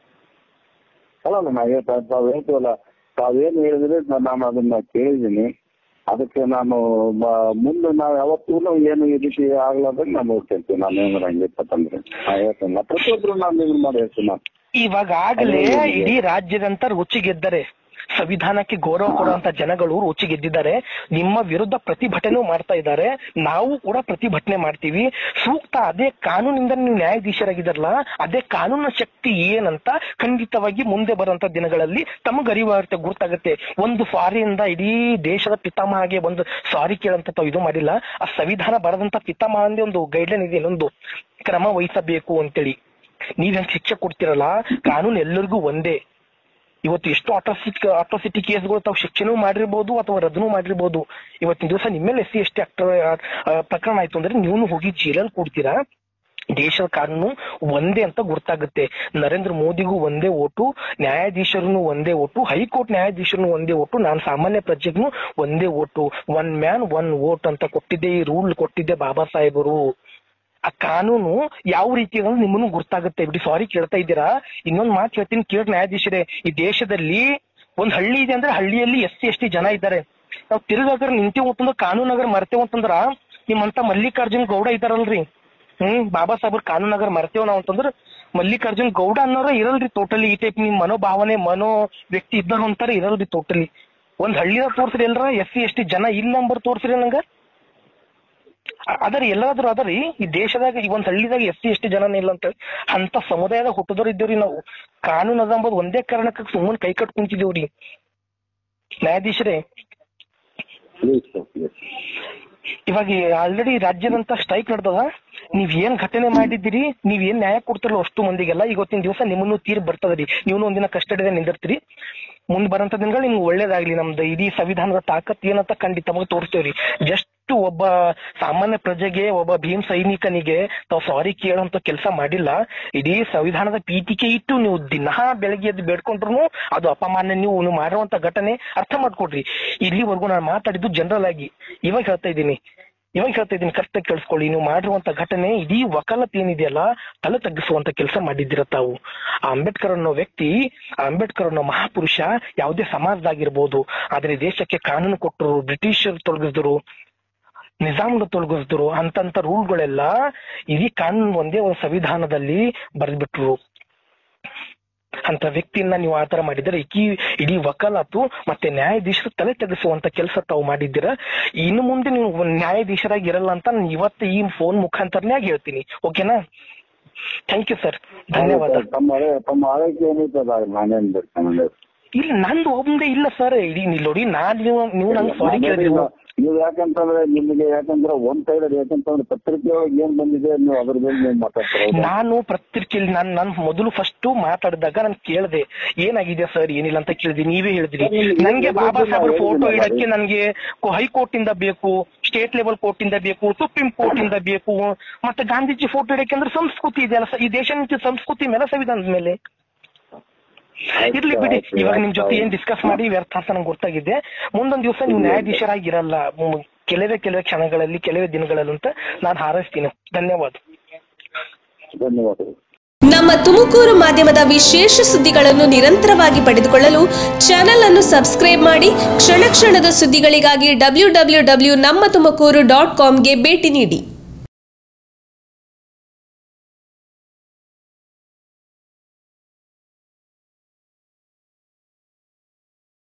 ಅಲ್ಲ ನಾ ಹೇಳ್ತಾ ತಾವ್ ಹೇಳ್ತೀವಲ್ಲ ತಾವೇನು ಹೇಳಿದ್ರೆ ನಾ- ನಾನು ಅದನ್ನ ಕೇಳಿದ್ದೀನಿ ಅದಕ್ಕೆ ನಾನು ಮ- ಮುಂದೆ ನಾವು ಯಾವತ್ತೂ ಏನು ಈ ರೀತಿ ಆಗ್ಲಾರ್ದಂಗೆ ನಾನು ನೋಡ್ತೇನೆ ನಾನು ಏನಾರ ಹಂಗಿತ್ತಂದ್ರೆ ನಾ ಹೇಳ್ತೇನೆ ನಾ ಪ್ರತಿಯೊಬ್ರು ನಾನು ಇದನ್ನ ಮಾಡಿ ಹೇಳ್ತೀನಿ ನಾನು ಇವಾಗ ಆಗ್ಲೇ ಇಡೀ ರಾಜ್ಯದಂತ ರುಚಿ ಗೆದ್ದರೆ ಸಂವಿಧಾನಕ್ಕೆ ಗೌರವ ಕೊಡುವಂತ ಜನಗಳು ರುಚಿ ಗೆದ್ದಿದ್ದಾರೆ ನಿಮ್ಮ ವಿರುದ್ಧ ಪ್ರತಿಭಟನೆ ಮಾಡ್ತಾ ಇದ್ದಾರೆ ನಾವು ಕೂಡ ಪ್ರತಿಭಟನೆ ಮಾಡ್ತೀವಿ ಸೂಕ್ತ ಅದೇ ಕಾನೂನಿಂದ ನೀವು ನ್ಯಾಯಾಧೀಶರಾಗಿದ್ದಾರಲ್ಲ ಅದೇ ಕಾನೂನಿನ ಶಕ್ತಿ ಏನಂತ ಖಂಡಿತವಾಗಿ ಮುಂದೆ ಬರುವಂತ ದಿನಗಳಲ್ಲಿ ತಮಗೆ ಅರಿವಾಗುತ್ತೆ ಗುರ್ತಾಗುತ್ತೆ ಒಂದು ಸಾರಿಯಿಂದ ಇಡೀ ದೇಶದ ಪಿತಾಮಹಗೆ ಒಂದು ಸಾರಿ ಕೇಳಂತ ತಾವು ಇದು ಮಾಡಿಲ್ಲ ಆ ಸಂವಿಧಾನ ಬರದಂತ ಪಿತಾಮಹ ಅಂದೇ ಒಂದು ಗೈಡ್ಲೈನ್ ಇದೆ ಇನ್ನೊಂದು ಕ್ರಮ ವಹಿಸಬೇಕು ಅಂತೇಳಿ ನೀವ್ ಹೆಂಗ್ ಶಿಕ್ಷೆ ಕೊಡ್ತಿರಲ್ಲ ಕಾನೂನು ಎಲ್ಲರಿಗೂ ಒಂದೇ ಇವತ್ತು ಎಷ್ಟು ಅಟ್ರಾಸಿಟಿ ಅಟ್ರಾಸಿಟಿ ಕೇಸ್ಗಳು ತಾವು ಶಿಕ್ಷೆನೂ ಮಾಡಿರ್ಬೋದು ಅಥವಾ ರದ್ದನು ಮಾಡಿರ್ಬೋದು ಇವತ್ತಿನ ದಿವಸ ನಿಮ್ಮೇಲೆ ಎಸ್ ಸಿ ಎಸ್ ಟಿ ಪ್ರಕರಣ ಆಯ್ತು ಅಂದ್ರೆ ನೀವು ಹೋಗಿ ಜೈಲಲ್ಲಿ ಕೊಡ್ತೀರಾ ದೇಶದ ಕಾನೂನು ಒಂದೇ ಅಂತ ಗೊತ್ತಾಗುತ್ತೆ ನರೇಂದ್ರ ಮೋದಿಗೂ ಒಂದೇ ಓಟು ನ್ಯಾಯಾಧೀಶರನ್ನು ಒಂದೇ ಓಟು ಹೈಕೋರ್ಟ್ ನ್ಯಾಯಾಧೀಶರನ್ನು ಒಂದೇ ಓಟು ನಾನು ಸಾಮಾನ್ಯ ಪ್ರಜೆಗೂ ಒಂದೇ vote one man one vote ಅಂತ ಕೊಟ್ಟಿದ್ದೆ ಈ ರೂಲ್ ಕೊಟ್ಟಿದ್ದೆ ಬಾಬಾ ಸಾಹೇಬರು ಆ ಕಾನೂನು ಯಾವ ರೀತಿ ಅನ್ನೋದು ನಿಮ್ಮನ್ನು ಗೊತ್ತಾಗುತ್ತೆ ಬಿಡಿ ಸಾರಿ ಕೇಳ್ತಾ ಇದ್ದೀರಾ ಇನ್ನೊಂದ್ ಮಾತು ಹೇಳ್ತೀನಿ ಕೇಳಿ ನ್ಯಾಯಾಧೀಶರೇ ಈ ದೇಶದಲ್ಲಿ ಒಂದ್ ಹಳ್ಳಿ ಇದೆ ಅಂದ್ರೆ ಹಳ್ಳಿಯಲ್ಲಿ ಎಸ್ ಸಿ ಎಸ್ ಟಿ ಜನ ಇದ್ದಾರೆ ನಾವು ತಿರುಗಾಗರ ನಿಂತೇವ್ ಅಂತಂದ್ರ ಕಾನೂನಗರ ಮರ್ತೇವ್ ಅಂತಂದ್ರ ನಿಮ್ಮಂತ ಮಲ್ಲಿಕಾರ್ಜುನ್ ಗೌಡ ಇದಾರಲ್ರಿ ಹ್ಮ್ ಬಾಬಾ ಸಾಹೇಬ್ರ ಕಾನೂನಗರ ಮರ್ತೇವ್ ನಾವ್ ಅಂತಂದ್ರ ಮಲ್ಲಿಕಾರ್ಜುನ್ ಗೌಡ ಅನ್ನೋರ ಇರಲ್ರಿ ಟೋಟಲಿ ಈ ಟೈಪ್ ನಿಮ್ ಮನೋಭಾವನೆ ಮನೋ ವ್ಯಕ್ತಿ ಇದ್ದಾರ ಅಂತಾರ ಇರಲ್ರಿ ಟೋಟಲಿ ಒಂದ್ ಹಳ್ಳಿನ ತೋರ್ಸ್ರಿ ಎಲ್ರ ಎಸ್ ಸಿ ಎಸ್ ಟಿ ಜನ ಇಲ್ಲ ನಂಬರ್ ತೋರ್ಸ್ರಿ ನಂಗ ಅ- ಅದರಿ ಎಲ್ಲಾದ್ರೂ ಅದರಿ ಈ ದೇಶದಾಗ ಈ ಒಂದ್ ಹಳ್ಳಿದಾಗ ಎಸ್ ಸಿ ಎಸ್ ಟಿ ಜನನೇ ಇಲ್ಲ ಅಂತ ಅಂತ ಸಮುದಾಯದಾಗ ಹುಟ್ಟದವ್ರು ಇದ್ದೇವ್ರಿ ನಾವು ಕಾನೂನು ಅದ ಅಂಬೋದು ಒಂದೇ ಕಾರಣಕ್ಕೆ ಸುಮ್ಮನೆ ಕೈ ಕಟ್ ಕುಂತಿದೇವ್ರಿ ನ್ಯಾಯಾಧೀಶರೇ ಪ್ಲೀಸ್ ಸರ್ ಪ್ಲೀಸ್ ಇವಾಗ ಆಲ್ರೆಡಿ ರಾಜ್ಯದಂತ ಸ್ಟ್ರೈಕ್ ನಡೆದದ ನೀವ್ ಏನ್ ಘಟನೆ ಮಾಡಿದ್ದೀರಿ ನೀವ್ ಏನ್ ನ್ಯಾಯ ಕೊಡ್ತಿರಲ್ಲ ಅಷ್ಟು ಮಂದಿಗೆಲ್ಲ ಇವತ್ತಿನ ದಿವಸ ನಿಮ್ಮನ್ನು ತೀರ್ ಬರ್ತದರಿ ನೀವು ಒಂದಿನ ಕಸ್ಟಡಿದಾಗ ನಿಂದಿರ್ತೀರಿ ಮುಂದ್ ಬರಂತ ದಿನಗಳು ನಿಮ್ಗೆ ಒಳ್ಳೇದಾಗ್ಲಿ ನಮ್ದು ಇಡೀ ಸಂವಿಧಾನದ ತಾಕತ್ ಏನಂತ ಖಂಡಿತವಾಗಿ ತೋರಿಸ್ತೇವ್ರಿ ಜಸ್ಟ್ ಒಬ್ಬ ಸಾಮಾನ್ಯ ಪ್ರಜೆಗೆ ಒಬ್ಬ ಭೀಮ್ ಸೈನಿಕನಿಗೆ ತಾವ್ ಸಾರಿ ಕೇಳೋಂತ ಕೆಲಸ ಮಾಡಿಲ್ಲ ಇಡೀ ಸಂವಿಧಾನದ ಪೀಠಿಕೆ ಇಟ್ಟು ನೀವು ದಿನಾ ಬೆಳಗ್ಗೆ ಎದ್ದು ಬೇಡ್ಕೊಂಡ್ರು ಅದು ಅಪಮಾನ್ಯ ನೀವು ನೀವು ಮಾಡಿರುವಂತ ಘಟನೆ ಅರ್ಥ ಮಾಡ್ಕೊಡ್ರಿ ಇಲ್ಲಿವರೆಗೂ ನಾನು ಮಾತಾಡಿದ್ದು ಜನರಲ್ ಆಗಿ ಇವಾಗ ಹೇಳ್ತಾ ಇದ್ದೀನಿ ಇವಾಗ ಹೇಳ್ತಾ ಇದ್ದೀನಿ ಕರೆಕ್ಟ್ ಆಗಿ ಕೇಳಿಸ್ಕೊಳ್ಳಿ ನೀವು ಮಾಡಿರುವಂತ ಘಟನೆ ಇಡೀ ವಕಾಲತ್ ಏನಿದೆಯಲ್ಲ ತಲೆ ತಗ್ಗಿಸುವಂತ ಕೆಲಸ ಮಾಡಿದ್ದೀರ ತಾವು ಆ ಅಂಬೇಡ್ಕರ್ ಅನ್ನೋ ವ್ಯಕ್ತಿ ಆ ಅಂಬೇಡ್ಕರ್ ಅನ್ನೋ ಮಹಾಪುರುಷ ಯಾವುದೇ ಸಮಾಜದಾಗಿರ್ಬೋದು ಆದ್ರೆ ದೇಶಕ್ಕೆ ಕಾನೂನು ಕೊಟ್ಟರು ಬ್ರಿಟಿಷರು ತೊಲಗಿಸಿದ್ರು ನಿಜಾಮ್ನ ತೊಲಗಿಸಿದ್ರು ಅಂತಂತ ರೂಲ್ಗಳೆಲ್ಲ ಇಡೀ ಕಾನೂನು ಒಂದೇ ಒಂದು ಸಂವಿಧಾನದಲ್ಲಿ ಬರೆದ್ಬಿಟ್ರು ಅಂತ ವ್ಯಕ್ತಿಯನ್ನ ನೀವು ಆತರ ಮಾಡಿದ್ರೆ ಈ ಇಡೀ ವಕಾಲತ್ತು ಮತ್ತೆ ನ್ಯಾಯಾಧೀಶರು ತಲೆ ತೆಗೆಸುವಂತ ಕೆಲಸ ತಾವು ಮಾಡಿದ್ದೀರ ಇನ್ನು ಮುಂದೆ ನೀವು ಒಂದ್ ನ್ಯಾಯಾಧೀಶರಾಗಿ ಇರಲ್ಲ ಅಂತ ನಾನು ಇವತ್ತು ಈ ಫೋನ್ ಮುಖಾಂತರನೇ ಆಗಿ ಹೇಳ್ತೀನಿ ಓಕೆನಾ ಥ್ಯಾಂಕ್ ಯು ಸರ್ ಧನ್ಯವಾದ ತಮ್ಮ ಹಳೆ- ತಮ್ಮ ಆರೈಕೆ ಏನೈತೆ ಅದಾಗ ನಾನೇನ್ ಬೇಕು ನನಗೆ ಇಲ್ಲ ನಂದು ಒಬ್ಬಂದೇ ಇಲ್ಲ ಸರ್ ಇಡೀ ಇಲ್ಲಿ ನೋಡಿ ನಾನ್ ನೀವು ನೀವು ನಂಗೆ ಸಾರಿ ಕೇಳಿದ್ರಿ ನೀವು ಯಾಕಂತಂದ್ರೆ ನಿಮಗೆ ಯಾಕಂದ್ರೆ ಒಂದ್ ಸೈಡ್ ಯಾಕಂತಂದ್ರೆ ಪತ್ರಿಕೆ ಒಳಗೆ ಏನ್ ಬಂದಿದೆ ನೀವು ಅದ್ರ ಬಗ್ಗೆ ನೀವು ಮಾತಾಡ್ತಾರೆ ನಾನು ಪತ್ರಿಕೆಯಲ್ಲಿ ನಾನು ನಾನು ಮೊದಲು ಫಸ್ಟ್ ಮಾತಾಡಿದಾಗ ನಾನು ಕೇಳಿದೆ ಏನಾಗಿದೆ ಸರ್ ಏನಿಲ್ಲ ಅಂತ ಕೇಳಿದ್ರಿ ನೀವೇ ಹೇಳಿದ್ರಿ ನನ್ಗೆ ಬಾಬಾ ಸಾಹೇಬ್ರ ಫೋಟೋ ಇಡಕ್ಕೆ ನನ್ಗೆ ಹೈಕೋರ್ಟ್ ಇಂದ ಬೇಕು ಸ್ಟೇಟ್ ಲೆವೆಲ್ ಕೋರ್ಟ್ ಇಂದ ಬೇಕು ಸುಪ್ರೀಂ ಕೋರ್ಟ್ ಇಂದ ಬೇಕು ಮತ್ತೆ ಗಾಂಧೀಜಿ ಫೋಟೋ ಇಡಕ್ಕೆ ಅಂದ್ರೆ ಸಂಸ್ಕೃತಿ ಇದೆಯಲ್ಲ ಸ- ಈ ದೇಶ ನಿಂತ ಸಂಸ್ಕೃತಿ ಮೇಲೆ ಸಂವಿಧಾನದ ಮೇಲೆ ಇರ್ಲಿ ಬಿಡಿ ಇವಾಗ ನಿಮ್ ಜೊತೆ ಏನ್ ಡಿಸ್ಕಸ್ ಮಾಡಿ ವ್ಯರ್ಥ ಅಂತ ನಂಗೆ ಗೊತ್ತಾಗಿದೆ ಮುಂದೊಂದ್ ದಿವಸ ನೀವು ನ್ಯಾಯಾಧೀಶರಾಗಿರಲ್ಲ ಮ್, ಕೆಲವೇ ಕೆಲವೇ ಕ್ಷಣಗಳಲ್ಲಿ ಕೆಲವೇ ದಿನಗಳಲ್ಲಿ ಅಂತ ನಾನು ಹಾರೈಸ್ತೀನಿ ಧನ್ಯವಾದ ಧನ್ಯವಾದಗಳು ನಮ್ಮ ತುಮಕೂರು ಮಾಧ್ಯಮದ ವಿಶೇಷ ಸುದ್ದಿಗಳನ್ನು ನಿರಂತರವಾಗಿ ಪಡೆದುಕೊಳ್ಳಲು ಚಾನೆಲ್ ಅನ್ನು ಸಬ್ಸ್ಕ್ರೈಬ್ ಮಾಡಿ ಕ್ಷಣ ಕ್ಷಣದ ಸುದ್ದಿಗಳಿಗಾಗಿ ಡಬ್ಲ್ಯೂ ಡಬ್ಲ್ಯೂ ಡಬ್ಲ್ಯೂ ನಮ್ಮ ತುಮಕೂರು ಡಾಟ್ ಕಾಮ್ಗೆ ಭೇಟಿ ನೀಡಿ